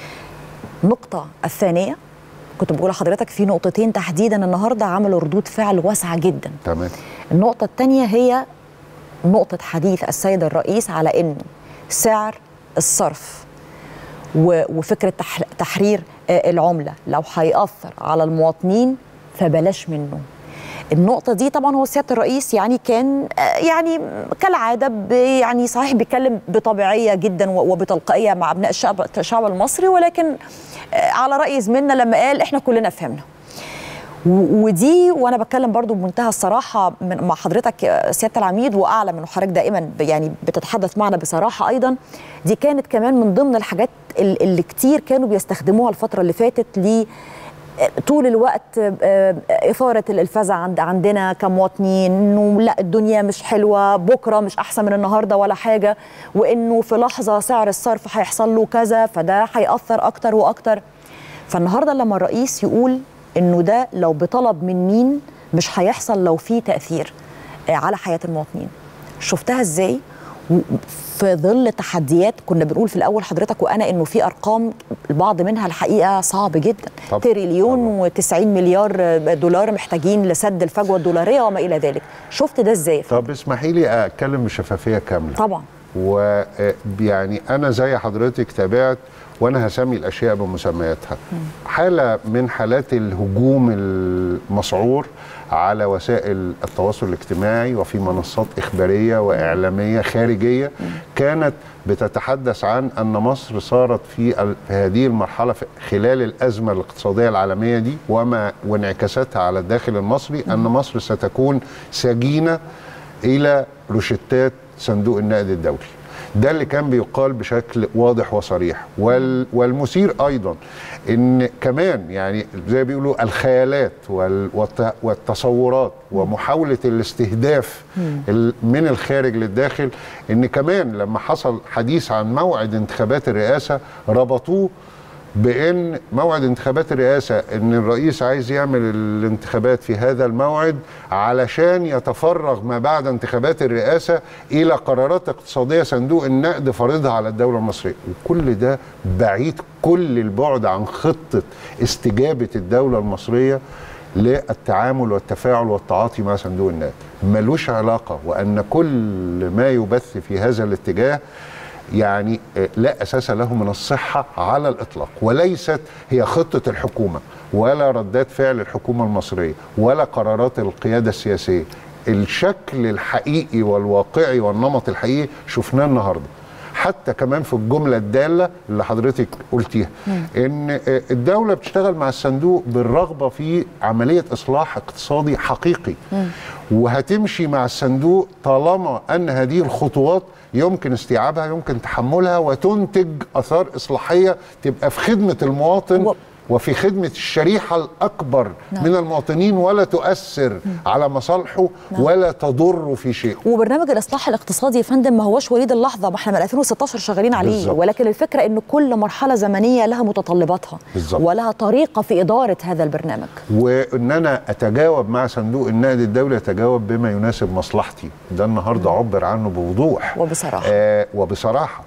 النقطة الثانية كنت بقول لحضرتك في نقطتين تحديدا النهارده عملوا ردود فعل واسعة جدا تمام النقطة الثانية هي نقطة حديث السيد الرئيس على إنه سعر الصرف و- وفكرة تح- تحرير آه، العملة لو هيأثر على المواطنين فبلاش منه النقطة دي طبعا هو سيادة الرئيس يعني كان آه، يعني كالعادة ب- يعني صحيح بيتكلم بطبيعية جدا و- وبتلقائية مع أبناء الشعب الشعب المصري ولكن آه، على رأي زميلنا لما قال إحنا كلنا فهمنا و- ودي وانا بتكلم برضو بمنتهى الصراحه من مع حضرتك يا سياده العميد واعلم انه حضرتك دائما ب- يعني بتتحدث معنا بصراحه ايضا دي كانت كمان من ضمن الحاجات ال- اللي كتير كانوا بيستخدموها الفتره اللي فاتت ل طول الوقت آه، اثاره الفزع عند عندنا كمواطنين انه لا الدنيا مش حلوه بكره مش احسن من النهارده ولا حاجه وانه في لحظه سعر الصرف هيحصل له كذا فده هياثر اكتر واكتر فالنهارده لما الرئيس يقول انه ده لو بطلب من مين مش هيحصل لو في تاثير آه، على حياه المواطنين شفتها ازاي و- في ظل تحديات كنا بنقول في الاول حضرتك وانا انه في ارقام البعض منها الحقيقه صعب جدا طبعاً. تريليون و90 مليار آه، دولار محتاجين لسد الفجوه الدولاريه وما الى ذلك شفت ده ازاي طب اسمحي لي اتكلم بشفافيه كامله طبعا ويعني انا زي حضرتك تابعت وانا هسمي الاشياء بمسمياتها حاله من حالات الهجوم المسعور على وسائل التواصل الاجتماعي وفي منصات اخباريه واعلاميه خارجيه كانت بتتحدث عن ان مصر صارت في ال- في هذه المرحله في خلال الازمه الاقتصاديه العالميه دي وما وانعكاساتها على الداخل المصري ان مصر ستكون سجينه الى روشتات صندوق النقد الدولي ده اللي كان بيقال بشكل واضح وصريح وال والمثير ايضا ان كمان يعني زي ما بيقولوا الخيالات وال والت- والتصورات ومحاوله الاستهداف ال- من الخارج للداخل ان كمان لما حصل حديث عن موعد انتخابات الرئاسه ربطوه بان موعد انتخابات الرئاسه ان الرئيس عايز يعمل الانتخابات في هذا الموعد علشان يتفرغ ما بعد انتخابات الرئاسه الى قرارات اقتصاديه صندوق النقد فرضها على الدوله المصريه وكل ده بعيد كل البعد عن خطه استجابه الدوله المصريه للتعامل والتفاعل والتعاطي مع صندوق النقد ملوش علاقه وان كل ما يبث في هذا الاتجاه يعني آه، لا اساس له من الصحه على الاطلاق وليست هي خطه الحكومه ولا ردات فعل الحكومه المصريه ولا قرارات القياده السياسيه الشكل الحقيقي والواقعي والنمط الحقيقي شفناه النهارده حتى كمان في الجمله الداله اللي حضرتك قلتيها ان آه، الدوله بتشتغل مع الصندوق بالرغبه في عمليه اصلاح اقتصادي حقيقي وهتمشي مع الصندوق طالما ان هذه الخطوات يمكن استيعابها يمكن تحملها وتنتج اثار اصلاحيه تبقى في خدمه المواطن وفي خدمه الشريحه الاكبر نعم. من المواطنين ولا تؤثر على مصالحه نعم. ولا تضر في شيء وبرنامج الاصلاح الاقتصادي يا فندم ما هوش وليد اللحظه ما احنا من 2016 شغالين عليه بالظبط. ولكن الفكره ان كل مرحله زمنيه لها متطلباتها بالظبط. ولها طريقه في اداره هذا البرنامج وان انا اتجاوب مع صندوق النقد الدولي اتجاوب بما يناسب مصلحتي ده النهارده عبر عنه بوضوح وبصراحه آه وبصراحه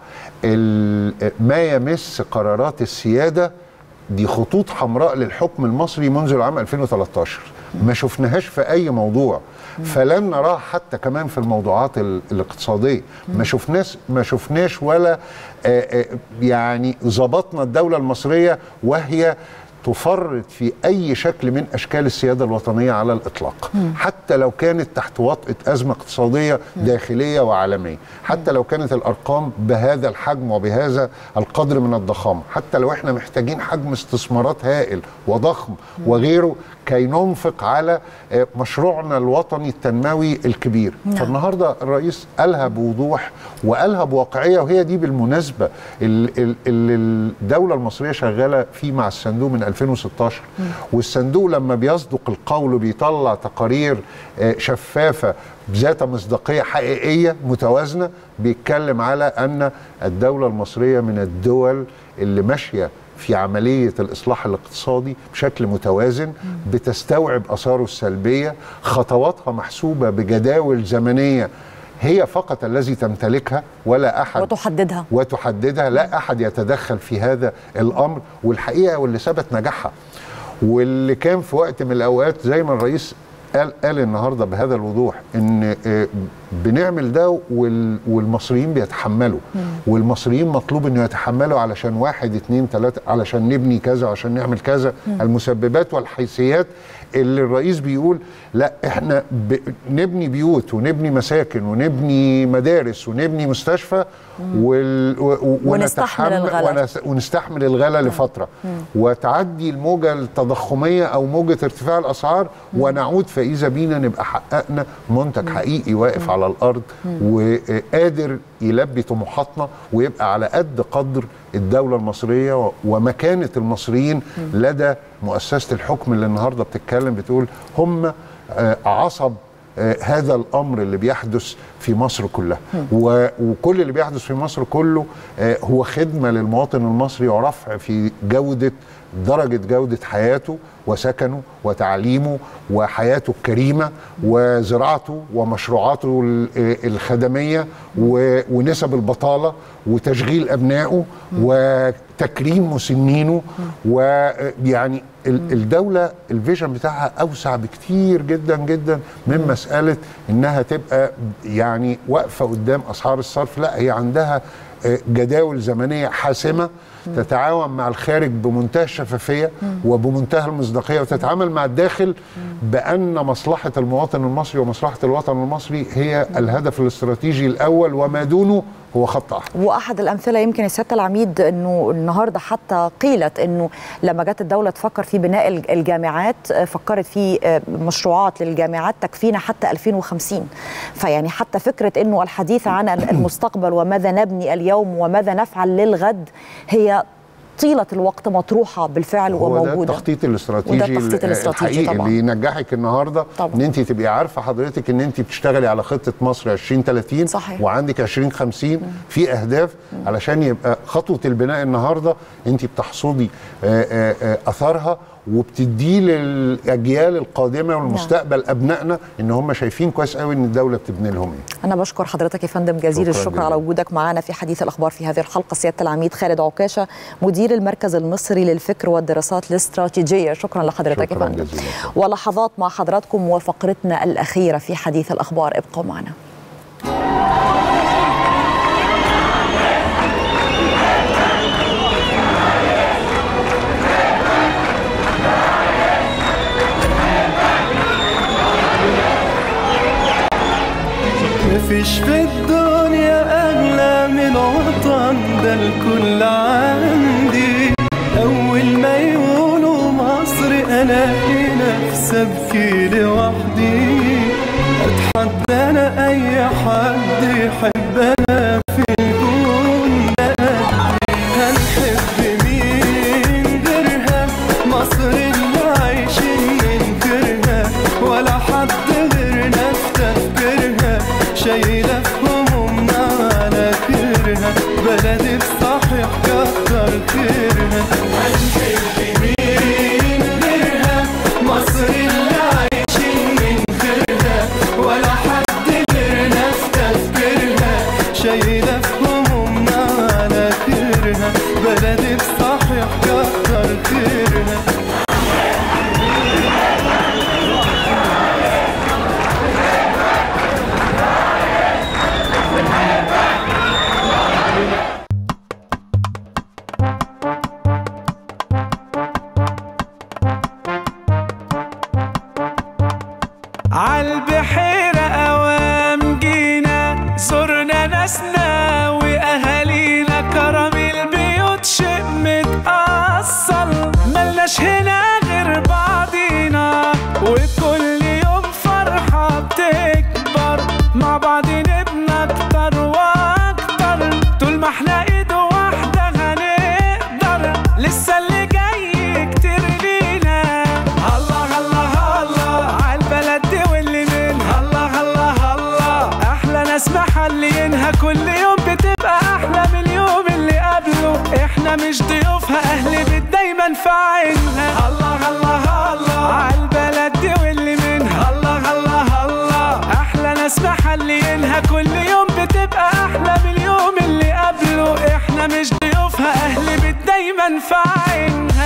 ال- ما يمس قرارات السياده دي خطوط حمراء للحكم المصري منذ العام 2013 ما شفناهاش في اي موضوع فلن نراها حتى كمان في الموضوعات ال- الاقتصاديه ما شفناش ما شفناش ولا آه، آه، يعني ظبطنا الدوله المصريه وهي تفرط في اي شكل من اشكال السياده الوطنيه على الاطلاق مم. حتى لو كانت تحت وطأة ازمه اقتصاديه داخليه وعالميه حتى لو كانت الارقام بهذا الحجم وبهذا القدر من الضخامه حتى لو احنا محتاجين حجم استثمارات هائل وضخم وغيره كي ننفق على آه، مشروعنا الوطني التنموي الكبير نعم. فالنهارده الرئيس قالها بوضوح وقالها بواقعيه وهي دي بالمناسبه ال- ال- اللي الدوله المصريه شغاله فيه مع الصندوق من 2016 والصندوق لما بيصدق القول بيطلع تقارير آه، شفافه ذات مصداقيه حقيقيه متوازنه بيتكلم على ان الدوله المصريه من الدول اللي ماشيه في عمليه الاصلاح الاقتصادي بشكل متوازن بتستوعب اثاره السلبيه خطواتها محسوبه بجداول زمنيه هي فقط الذي تمتلكها ولا احد وتحددها وتحددها لا احد يتدخل في هذا الامر والحقيقه واللي ثبت نجاحها واللي كان في وقت من الاوقات زي ما الرئيس قال قال النهارده بهذا الوضوح ان آه، بنعمل ده وال- والمصريين بيتحملوا والمصريين مطلوب انه يتحملوا علشان واحد اتنين تلاته علشان نبني كذا عشان نعمل كذا مم. المسببات والحيثيات اللي الرئيس بيقول لا احنا ب... نبني بيوت ونبني مساكن ونبني مدارس ونبني مستشفى وال... و... و... ونستحمل ونتحمل- الغلا. ونس... ونستحمل الغلا لفتره وتعدي الموجه التضخميه او موجه ارتفاع الاسعار ونعود فاذا بينا نبقى حققنا منتج حقيقي واقف على الارض وقادر يلبي طموحاتنا ويبقى على قد قدر الدوله المصريه و- ومكانه المصريين لدى مؤسسه الحكم اللي النهارده بتتكلم بتقول هم آه، عصب آه، هذا الامر اللي بيحدث في مصر كلها و- وكل اللي بيحدث في مصر كله آه، هو خدمه للمواطن المصري ورفع في جوده درجه جوده حياته وسكنه وتعليمه وحياته الكريمه وزراعته ومشروعاته ال- آه، الخدميه و- ونسب البطاله وتشغيل ابنائه وتكريم مسنينه ويعني ال- الدوله الفيجن بتاعها اوسع بكتير جدا جدا من مساله انها تبقى يعني واقفه قدام اسعار الصرف لا هي عندها آه، جداول زمنيه حاسمه تتعاون مع الخارج بمنتهى الشفافيه وبمنتهى المصداقيه وتتعامل مع الداخل بان مصلحه المواطن المصري ومصلحه الوطن المصري هي الهدف الاستراتيجي الاول وما دونه هو خط احمر واحد الامثله يمكن يا سياده العميد انه النهارده حتى قيلت انه لما جت الدوله تفكر في بناء الج- الجامعات آه، فكرت في آه، مشروعات للجامعات تكفينا حتى 2050 فيعني حتى فكره انه الحديث عن المستقبل وماذا نبني اليوم وماذا نفعل للغد هي طيله الوقت مطروحه بالفعل هو ده وموجوده التخطيط الاستراتيجي وده التخطيط ال- الاستراتيجي الحقيقي طبعاً. اللي ينجحك النهارده طبعاً. ان انت تبقي عارفه حضرتك ان انت بتشتغلي على خطه مصر 2030 صحيح. وعندك 2050 في اهداف علشان يبقى خطوه البناء النهارده انت بتحصدي آه، آه، آه، اثارها وبتديه للاجيال القادمه والمستقبل ابنائنا ان هم شايفين كويس قوي ان الدوله بتبني لهم ايه أنا بشكر حضرتك يا فندم جزيل شكراً الشكر جزيلاً. على وجودك معنا في حديث الأخبار في هذه الحلقة سيادة العميد خالد عكاشة مدير المركز المصري للفكر والدراسات الاستراتيجية شكرا لحضرتك يا شكراً فندم جزيلاً. ولحظات مع حضراتكم وفقرتنا الأخيرة في حديث الأخبار ابقوا معنا مفيش في الدنيا أغلى من وطن ده الكل عندي أول ما يقولوا مصر ألاقي نفسي أبكي لوحدي أتحدى أنا أي حد يحب أنا في الكون ده هنحب مين غيرها مصر اللي عايشين من غيرها ولا حد غيرنا في تفكيرها شايلة في همومنا على كيرها بلدي بصحيح كتر خيرها هنحب مين غيرها مصر اللي عايشين من غيرها ولا حد غيرنا في تفكيرها شايلة في همومنا على كيرها بلدي بصحيح كتر خيرها عالبحيرة أوام جينا زرنا ناسنا وأهالينا كرم البيوت شيء متأصل ملناش هنا غير بعضينا وكل يوم فرحة بتكبر مع بعض نبنى أكتر وأكتر طول ما احنا إيد واحدة هنقدر لسه اللي جاي كتير لينا الله الله الله عالبلد دي واللي منها الله الله الله احلى ناس محلينها كل يوم بتبقى احلى من اليوم اللي قبله احنا مش ضيوفها اهل بيت دايما في عينها الله الله الله عالبلد دي واللي منها الله الله الله احلى ناس محلينها كل يوم بتبقى احلى من اليوم اللي قبله احنا مش ضيوفها اهل بيت دايما في عينها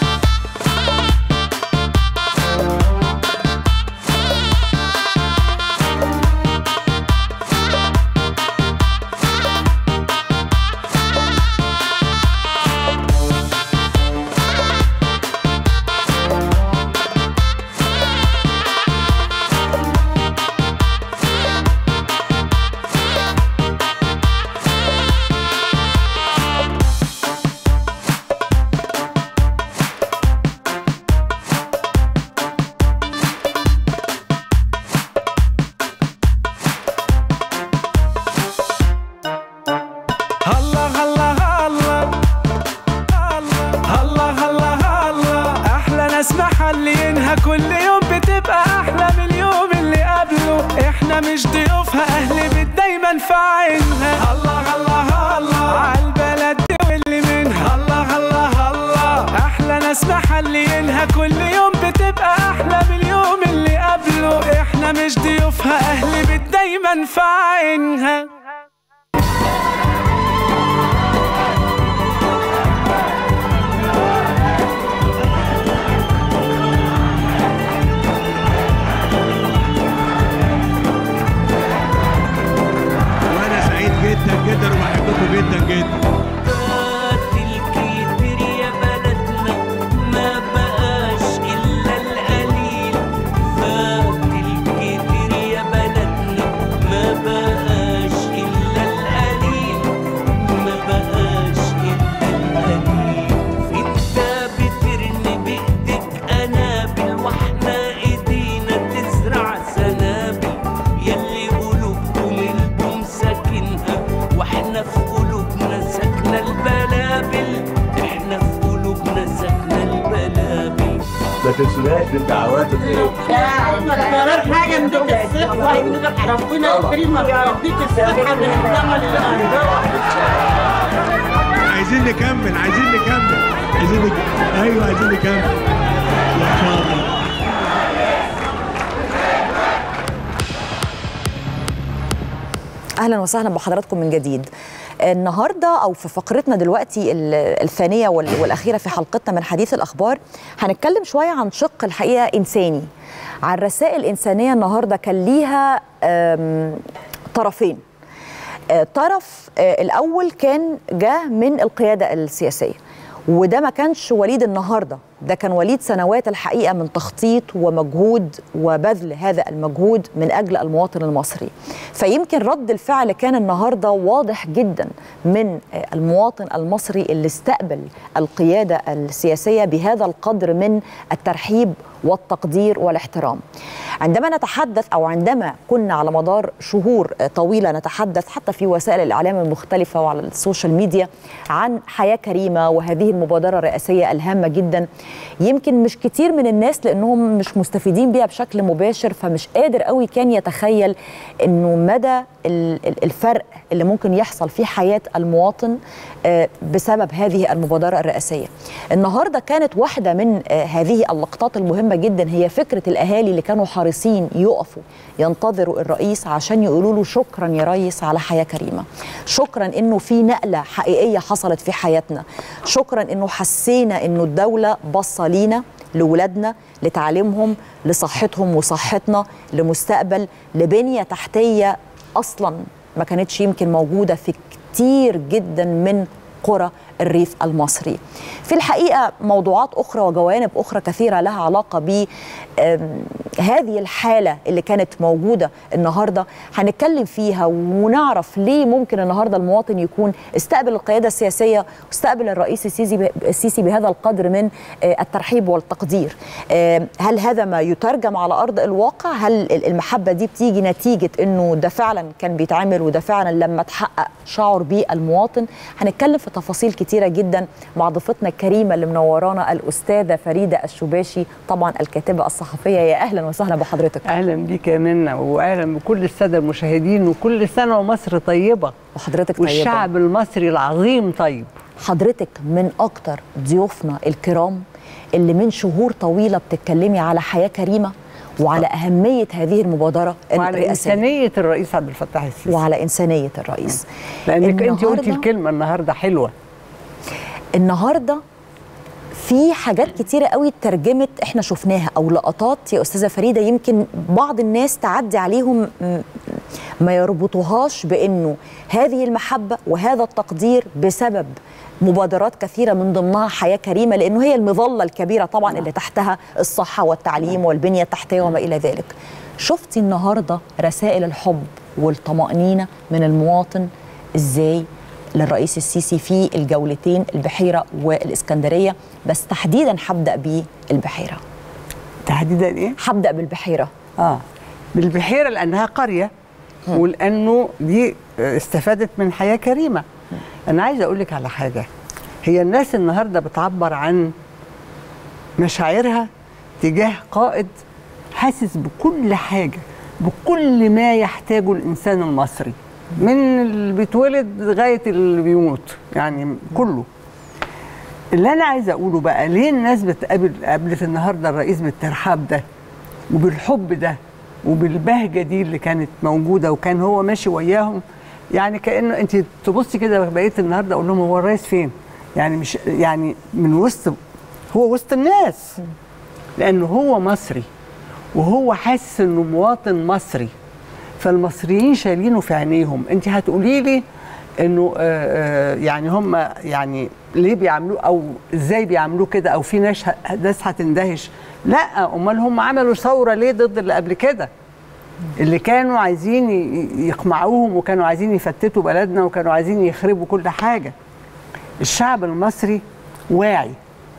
الله الله الله الله الله الله الله احلى ناس محلينها كل يوم بتبقى احلى من اليوم اللي قبله احنا مش ضيوفها اهل بيت دايما في عينها الله الله الله عالبلد دي واللي منها الله الله الله احلى ناس محلينها كل يوم بتبقى احلى من اليوم اللي قبله احنا مش ضيوفها اهل بيت دايما في عينها وانا سعيد جدا جدا وبحبكم جدا جدا الكتير يا بلدنا ما بقاش إلا القليل فات الكتير يا بلدنا ما بقاش إلا القليل ما بقاش إلا القليل انت بترمي بإيدك قنابل واحنا ايدينا تزرع سنابل يلي قلوبكم البوم ساكنها واحنا في قلوبنا ساكنين تنسوناش بالدعوات الخير من غير حاجه من دول والله من غير حاجه ربنا يكرمك ويديك الصحه من الزمن عايزين نكمل عايزين نكمل عايزين نك... ايوه عايزين نكمل ان شاء الله اهلا وسهلا بحضراتكم من جديد النهارده او في فقرتنا دلوقتي ال- الثانيه وال- والاخيره في حلقتنا من حديث الاخبار هنتكلم شويه عن شق الحقيقه انساني عن رسائل انسانيه النهارده كان ليها آم، طرفين آه، طرف آه، الاول كان جاء من القياده السياسيه وده ما كانش وليد النهارده ده كان وليد سنوات الحقيقه من تخطيط ومجهود وبذل هذا المجهود من اجل المواطن المصري فيمكن رد الفعل كان النهارده واضح جدا من آه، المواطن المصري اللي استقبل القياده السياسيه بهذا القدر من الترحيب والتقدير والاحترام عندما نتحدث او عندما كنا على مدار شهور طويله نتحدث حتى في وسائل الاعلام المختلفه وعلى السوشيال ميديا عن حياه كريمه وهذه المبادره الرئاسيه الهامه جدا يمكن مش كتير من الناس لانهم مش مستفيدين بيها بشكل مباشر فمش قادر قوي كان يتخيل انه مدى ال- ال- الفرق اللي ممكن يحصل في حياه المواطن آه، بسبب هذه المبادره الرئاسيه. النهارده كانت واحده من آه، هذه اللقطات المهمه جدا هي فكره الاهالي اللي كانوا حريصين يقفوا ينتظروا الرئيس عشان يقولوا له شكرا يا ريس على حياه كريمه. شكرا انه في نقله حقيقيه حصلت في حياتنا. شكرا انه حسينا انه الدوله باصه لينا لولادنا لتعليمهم لصحتهم وصحتنا لمستقبل لبنيه تحتيه اصلا ما كانتش يمكن موجوده في كتير جدا من قرى الريف المصري في الحقيقه موضوعات اخرى وجوانب اخرى كثيره لها علاقه ب آم، هذه الحاله اللي كانت موجوده النهارده هنتكلم فيها ونعرف ليه ممكن النهارده المواطن يكون استقبل القياده السياسيه واستقبل الرئيس السيسي ب- السيسي بهذا القدر من آه، الترحيب والتقدير آم، هل هذا ما يترجم على ارض الواقع هل ال- المحبه دي بتيجي نتيجه انه ده فعلا كان بيتعمل وده فعلا لما تحقق شعر بيه المواطن هنتكلم في تفاصيل كتيره جدا مع ضيفتنا الكريمه اللي منورانا الاستاذه فريده الشباشي طبعا الكاتبه الصحفيه يا اهلا وسهلا بحضرتك اهلا بيك يا منى واهلا بكل الساده المشاهدين وكل سنه ومصر طيبه وحضرتك طيبة. والشعب المصري العظيم طيب حضرتك من اكتر ضيوفنا الكرام اللي من شهور طويله بتتكلمي على حياه كريمه وعلى اهميه هذه المبادره وعلى الرئاسيه انسانيه الرئيس عبد الفتاح السيسي وعلى انسانيه الرئيس لانك انت قلتي النهاردة- الكلمه النهارده حلوه النهارده في حاجات كتيرة قوي اترجمت احنا شفناها او لقطات يا استاذه فريده يمكن بعض الناس تعدي عليهم م- ما يربطوهاش بانه هذه المحبه وهذا التقدير بسبب مبادرات كثيره من ضمنها حياه كريمه لانه هي المظله الكبيره طبعا اللي تحتها الصحه والتعليم والبنيه التحتيه وما الى ذلك. شفتي النهارده رسائل الحب والطمانينه من المواطن ازاي للرئيس السيسي في الجولتين البحيره والاسكندريه بس تحديدا هبدا بالبحيره. تحديدا ايه؟ هبدا بالبحيره. اه بالبحيره لانها قريه ولانه دي استفادت من حياه كريمه انا عايزه اقول لك على حاجه هي الناس النهارده بتعبر عن مشاعرها تجاه قائد حاسس بكل حاجه بكل ما يحتاجه الانسان المصري من اللي بيتولد لغايه اللي بيموت يعني كله اللي انا عايزه اقوله بقى ليه الناس بتقابل قابلت النهارده الرئيس بالترحاب ده وبالحب ده وبالبهجه دي اللي كانت موجوده وكان هو ماشي وياهم يعني كانه انت تبصي كده بقيت النهارده اقول لهم هو الرئيس فين؟ يعني مش يعني من وسط هو وسط الناس لانه هو مصري وهو حاسس انه مواطن مصري فالمصريين شايلينه في عينيهم انت هتقولي لي انه آه، آه، يعني هم يعني ليه بيعملوه او ازاي بيعملوه كده او في ناس ه- ناس هتندهش لا امال هم عملوا ثوره ليه ضد اللي قبل كده اللي كانوا عايزين ي- يقمعوهم وكانوا عايزين يفتتوا بلدنا وكانوا عايزين يخربوا كل حاجه الشعب المصري واعي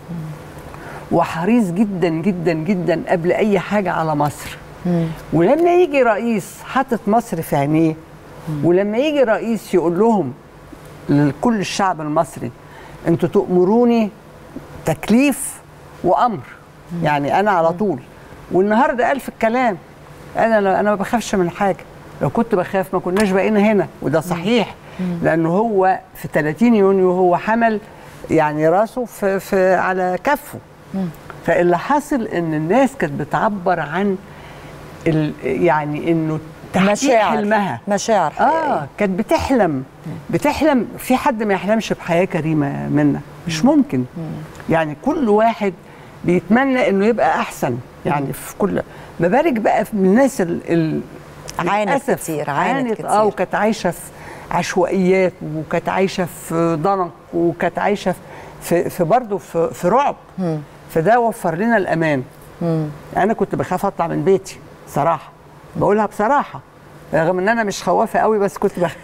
وحريص جدا جدا جدا قبل اي حاجه على مصر ولما يجي رئيس حاطط مصر في عينيه ولما يجي رئيس يقول لهم لكل الشعب المصري انتوا تؤمروني تكليف وامر يعني انا على طول والنهارده قال في الكلام انا لا انا ما بخافش من حاجه لو كنت بخاف ما كناش بقينا هنا وده صحيح لانه هو في 30 يونيو هو حمل يعني راسه في, في على كفه فاللي حاصل ان الناس كانت بتعبر عن ال يعني انه تحقيق مشاعر. حلمها مشاعر اه كانت بتحلم بتحلم في حد ما يحلمش بحياه كريمه منا مش ممكن يعني كل واحد بيتمنى انه يبقى احسن يعني في كل ما بالك بقى في الناس ال ال عانت للأسف كتير، عانت كتير. اه وكانت عايشه في عشوائيات وكانت عايشه في ضنك وكانت عايشه في في برضه في, في رعب فده وفر لنا الامان انا كنت بخاف اطلع من بيتي صراحه بقولها بصراحه رغم ان انا مش خوافه قوي بس كنت بخاف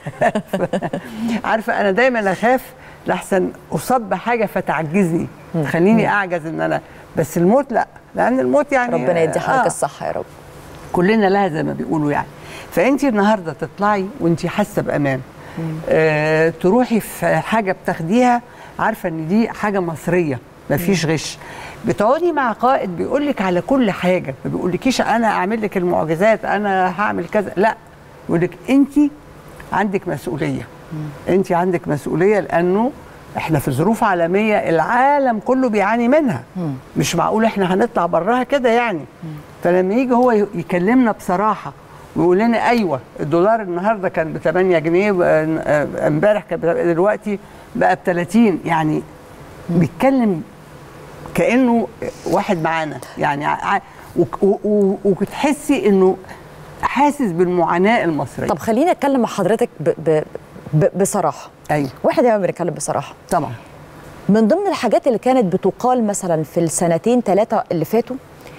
عارفه انا دايما اخاف لحسن اصاب بحاجه فتعجزني تخليني اعجز ان انا بس الموت لا لان الموت يعني ربنا يدي حضرتك آه. الصحه يا رب كلنا لها زي ما بيقولوا يعني فانت النهارده تطلعي وانت حاسه بامان آه تروحي في حاجه بتاخديها عارفه ان دي حاجه مصريه مفيش غش بتقعدي مع قائد بيقول لك على كل حاجه ما بيقولكيش انا اعمل لك المعجزات انا هعمل كذا لا يقول لك انت عندك مسؤوليه انت عندك مسؤوليه لانه احنا في ظروف عالميه العالم كله بيعاني منها مش معقول احنا هنطلع براها كده يعني فلما يجي هو ي- يكلمنا بصراحه ويقول لنا ايوه الدولار النهارده كان ب 8 جنيه و- آه، امبارح كان بت- دلوقتي بقى ب 30 يعني بيتكلم كانه واحد معانا يعني ع- وك- و- و- وتحسي انه حاسس بالمعاناه المصريه طب خليني اتكلم مع حضرتك ب ب ب بصراحه ايوه واحنا دايما بنتكلم بصراحه طبعا من ضمن الحاجات اللي كانت بتقال مثلا في السنتين ثلاثه اللي فاتوا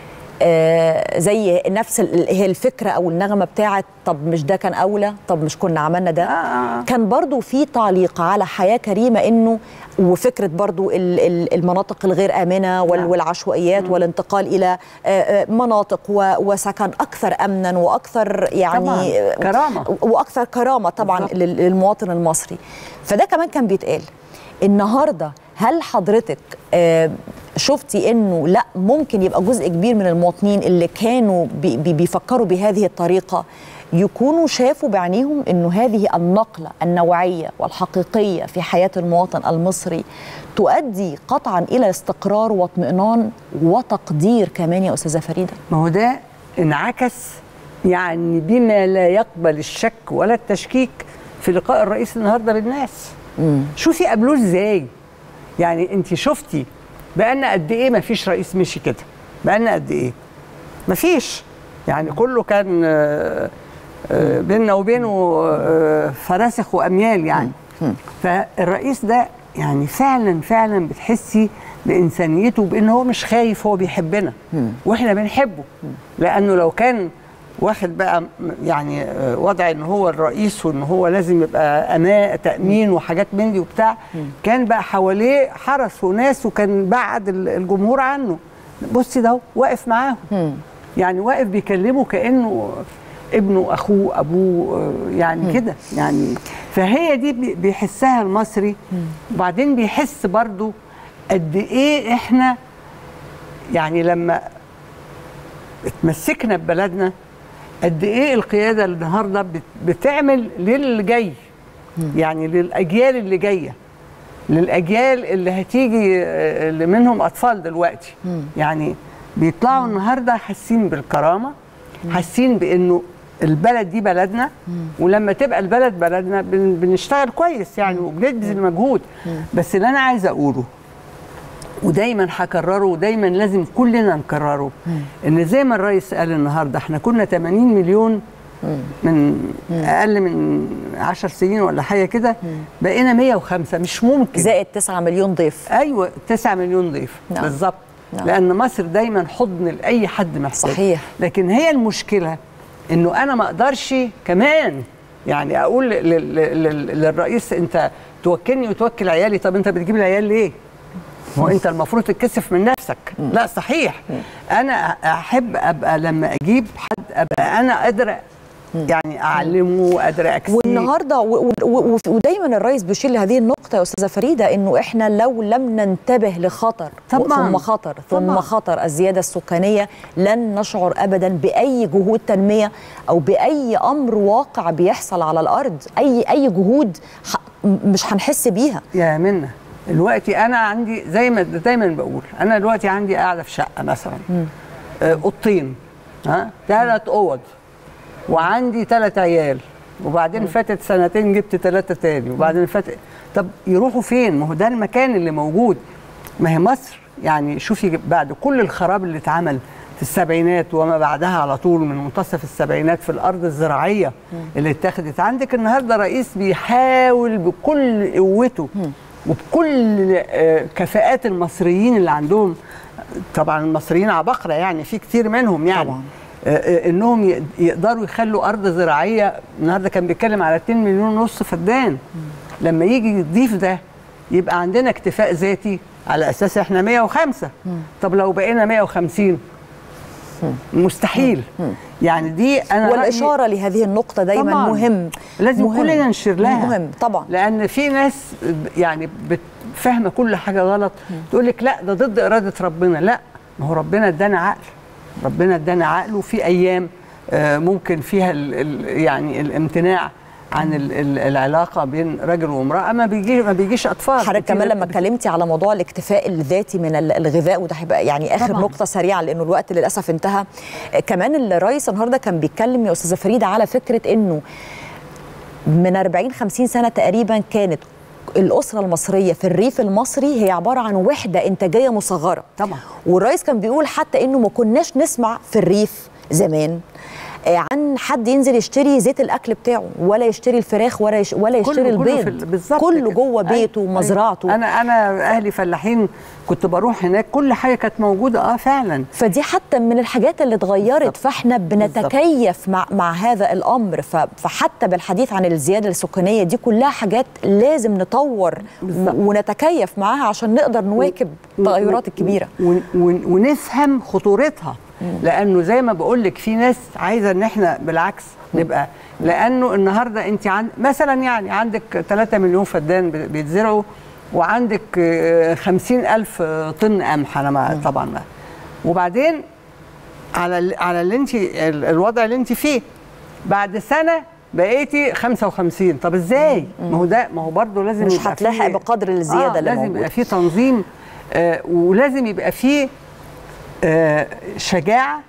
آه زي نفس ال- هي الفكره او النغمه بتاعت طب مش ده كان اولى طب مش كنا عملنا ده آه. كان برضو في تعليق على حياه كريمه انه وفكره برضو ال- ال- المناطق الغير امنه وال- نعم. والعشوائيات والانتقال الى آه، آه، مناطق و- وسكن اكثر امنا واكثر يعني طبعاً. آه، كرامة. واكثر كرامه طبعا بالظبط. لل- للمواطن المصري فده كمان كان بيتقال النهارده هل حضرتك آه، شفتي انه لا ممكن يبقى جزء كبير من المواطنين اللي كانوا بي بي بيفكروا بهذه الطريقه يكونوا شافوا بعينيهم انه هذه النقله النوعيه والحقيقيه في حياه المواطن المصري تؤدي قطعا الى استقرار واطمئنان وتقدير كمان يا استاذه فريده ما هو ده انعكس يعني بما لا يقبل الشك ولا التشكيك في لقاء الرئيس النهارده بالناس شوفي قابلوه ازاي يعني انت شفتي بقالنا قد ايه ما فيش رئيس مشي كده بقالنا قد ايه ما فيش يعني كله كان آه، آه، بيننا وبينه آه، فراسخ واميال يعني فالرئيس ده يعني فعلا فعلا بتحسي بانسانيته بان هو مش خايف هو بيحبنا واحنا بنحبه لانه لو كان واخد بقى م- يعني آه، وضع ان هو الرئيس وان هو لازم يبقى امان تامين وحاجات من دي وبتاع كان بقى حواليه حرس وناس وكان بعد ال- الجمهور عنه بصي ده واقف معاهم يعني واقف بيكلمه كانه ابنه اخوه ابوه آه، يعني كده يعني فهي دي بي- بيحسها المصري وبعدين بيحس برضو قد ايه احنا يعني لما اتمسكنا ببلدنا قد ايه القياده النهارده بت- بتعمل للي جاي يعني للاجيال اللي جايه للاجيال اللي هتيجي آه، اللي منهم اطفال دلوقتي يعني بيطلعوا النهارده حاسين بالكرامه حاسين بانه البلد دي بلدنا ولما تبقى البلد بلدنا بن- بنشتغل كويس يعني وبنبذل مجهود بس اللي انا عايزه اقوله ودايما هكرره ودايما لازم كلنا نكرره ان زي ما الرئيس قال النهارده احنا كنا 80 مليون من اقل من 10 سنين ولا حاجه كده بقينا 105 مش ممكن زائد 9 مليون ضيف ايوه 9 مليون ضيف نعم. بالظبط نعم. لان مصر دايما حضن لاي حد محتاج صحيح. لكن هي المشكله انه انا ما اقدرش كمان يعني اقول لل- لل- لل- للرئيس انت توكلني وتوكل عيالي طب انت بتجيب العيال ليه هو انت المفروض تتكسف من نفسك لا صحيح انا احب ابقى لما اجيب حد ابقى انا قادره يعني اعلمه وقادره اكسيه والنهارده و- و- و- ودايما الرئيس بيشير لهذه النقطه يا استاذه فريده انه احنا لو لم ننتبه لخطر طبعاً. ثم خطر ثم طبعاً. خطر الزياده السكانيه لن نشعر ابدا باي جهود تنميه او باي امر واقع بيحصل على الارض اي اي جهود ح- م- مش هنحس بيها يا منى دلوقتي انا عندي زي ما دايما بقول انا دلوقتي عندي قاعده في شقه مثلا آه، اوضتين ها ثلاث اوض وعندي ثلاث عيال وبعدين فاتت سنتين جبت ثلاثه تاني وبعدين فاتت طب يروحوا فين؟ ما هو ده المكان اللي موجود ما هي مصر يعني شوفي بعد كل الخراب اللي اتعمل في السبعينات وما بعدها على طول من منتصف السبعينات في الارض الزراعيه اللي اتخذت عندك النهارده رئيس بيحاول بكل قوته وبكل آه، كفاءات المصريين اللي عندهم طبعا المصريين عبقرة يعني في كتير منهم يعني طبعا. انهم ي- يقدروا يخلوا ارض زراعيه النهارده كان بيتكلم على 2 مليون ونص فدان لما يجي يضيف ده يبقى عندنا اكتفاء ذاتي على اساس احنا 105 طب لو بقينا 150 مستحيل يعني دي انا والاشاره لهذه النقطه دايما طبعاً. مهم لازم مهم. كلنا نشير لها مهم طبعا لان في ناس يعني فاهمه كل حاجه غلط تقول لك لا ده ضد اراده ربنا لا ما هو ربنا ادانا عقل ربنا ادانا عقل وفي ايام آه، ممكن فيها ال ال يعني الامتناع عن ال ال العلاقه بين رجل وامراه ما بيجي ما بيجيش اطفال حضرتك كمان لما اتكلمتي على موضوع الاكتفاء الذاتي من ال- الغذاء وده هيبقى يعني اخر طبعاً. نقطه سريعه لانه الوقت للاسف انتهى آه، كمان الرئيس النهارده كان بيتكلم يا استاذه فريده على فكره انه من 40 50 سنه تقريبا كانت الأسرة المصرية في الريف المصري هي عبارة عن وحدة إنتاجية مصغرة طبعا والرئيس كان بيقول حتى إنه ما كناش نسمع في الريف زمان آه، عن حد ينزل يشتري زيت الاكل بتاعه ولا يشتري الفراخ ولا يش... ولا يشتري كله- كله البيض في ال- بالظبط كله كده. جوه أيوة، بيته أيوة. ومزرعته انا انا اهلي فلاحين كنت بروح هناك كل حاجه كانت موجوده اه فعلا فدي حتى من الحاجات اللي اتغيرت فاحنا بنتكيف مع مع هذا الامر ف- فحتى بالحديث عن الزياده السكانيه دي كلها حاجات لازم نطور بالظبط. ونتكيف معاها عشان نقدر نواكب التغيرات الكبيره ون ون ونفهم خطورتها لانه زي ما بقول لك في ناس عايزه ان احنا بالعكس نبقى لانه النهارده انت عند مثلا يعني عندك 3 مليون فدان بي- بيتزرعوا وعندك آه، 50 الف طن قمح انا ما طبعا ما وبعدين على ال- على اللي انت ال- الوضع اللي انت فيه بعد سنه بقيتي 55 طب ازاي ما هو ده ما هو برضه لازم مش يبقى هتلاحق فيه- بقدر الزيادة آه اللي لازم موجودة. يبقى في تنظيم آه ولازم يبقى في آه شجاعه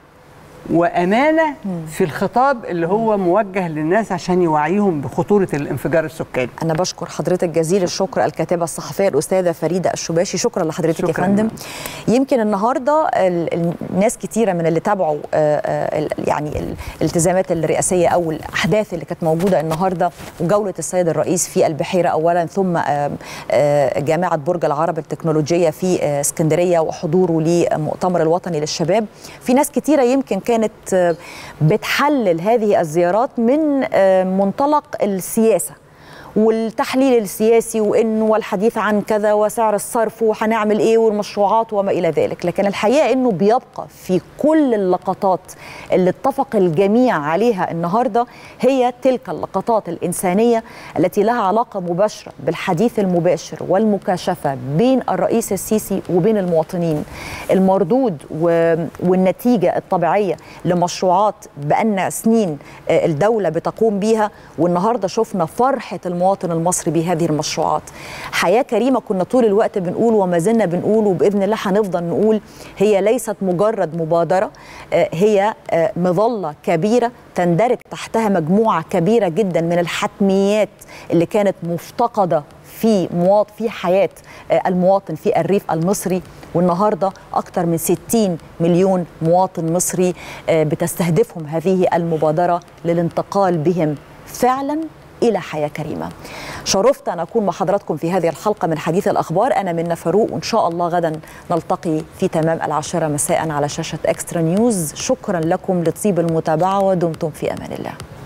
وامانه في الخطاب اللي هو موجه للناس عشان يوعيهم بخطوره الانفجار السكاني انا بشكر حضرتك جزيل الشكر الكاتبه الصحفيه الاستاذه فريده الشباشي شكرا لحضرتك يا شكراً. فندم يمكن النهارده ال- ال- الناس كتيره من اللي تابعوا آه، آه، ال- يعني الالتزامات الرئاسيه او الاحداث اللي كانت موجوده النهارده وجوله السيد الرئيس في البحيره اولا ثم آه، آه، جامعه برج العرب التكنولوجيه في آه، اسكندريه وحضوره للمؤتمر الوطني للشباب في ناس كتيره يمكن كانت آه، بتحلل هذه الزيارات من آه، منطلق السياسه والتحليل السياسي وانه والحديث عن كذا وسعر الصرف وهنعمل ايه والمشروعات وما الى ذلك لكن الحقيقه انه بيبقى في كل اللقطات اللي اتفق الجميع عليها النهارده هي تلك اللقطات الانسانيه التي لها علاقه مباشره بالحديث المباشر والمكاشفه بين الرئيس السيسي وبين المواطنين المردود و- والنتيجه الطبيعيه لمشروعات بقالنا سنين آه، الدوله بتقوم بيها والنهارده شفنا فرحه المواطن المصري بهذه المشروعات حياه كريمه كنا طول الوقت بنقول وما زلنا بنقول وباذن الله هنفضل نقول هي ليست مجرد مبادره آه، هي آه، مظله كبيره تندرج تحتها مجموعه كبيره جدا من الحتميات اللي كانت مفتقده في مواطن في حياه آه، المواطن في الريف المصري والنهارده اكثر من 60 مليون مواطن مصري آه، بتستهدفهم هذه المبادره للانتقال بهم فعلا الى حياه كريمه. شرفت ان اكون مع حضراتكم في هذه الحلقه من حديث الاخبار انا منى فاروق وان شاء الله غدا نلتقي في تمام العاشره مساء على شاشه اكسترا نيوز شكرا لكم لطيب المتابعه ودمتم في امان الله.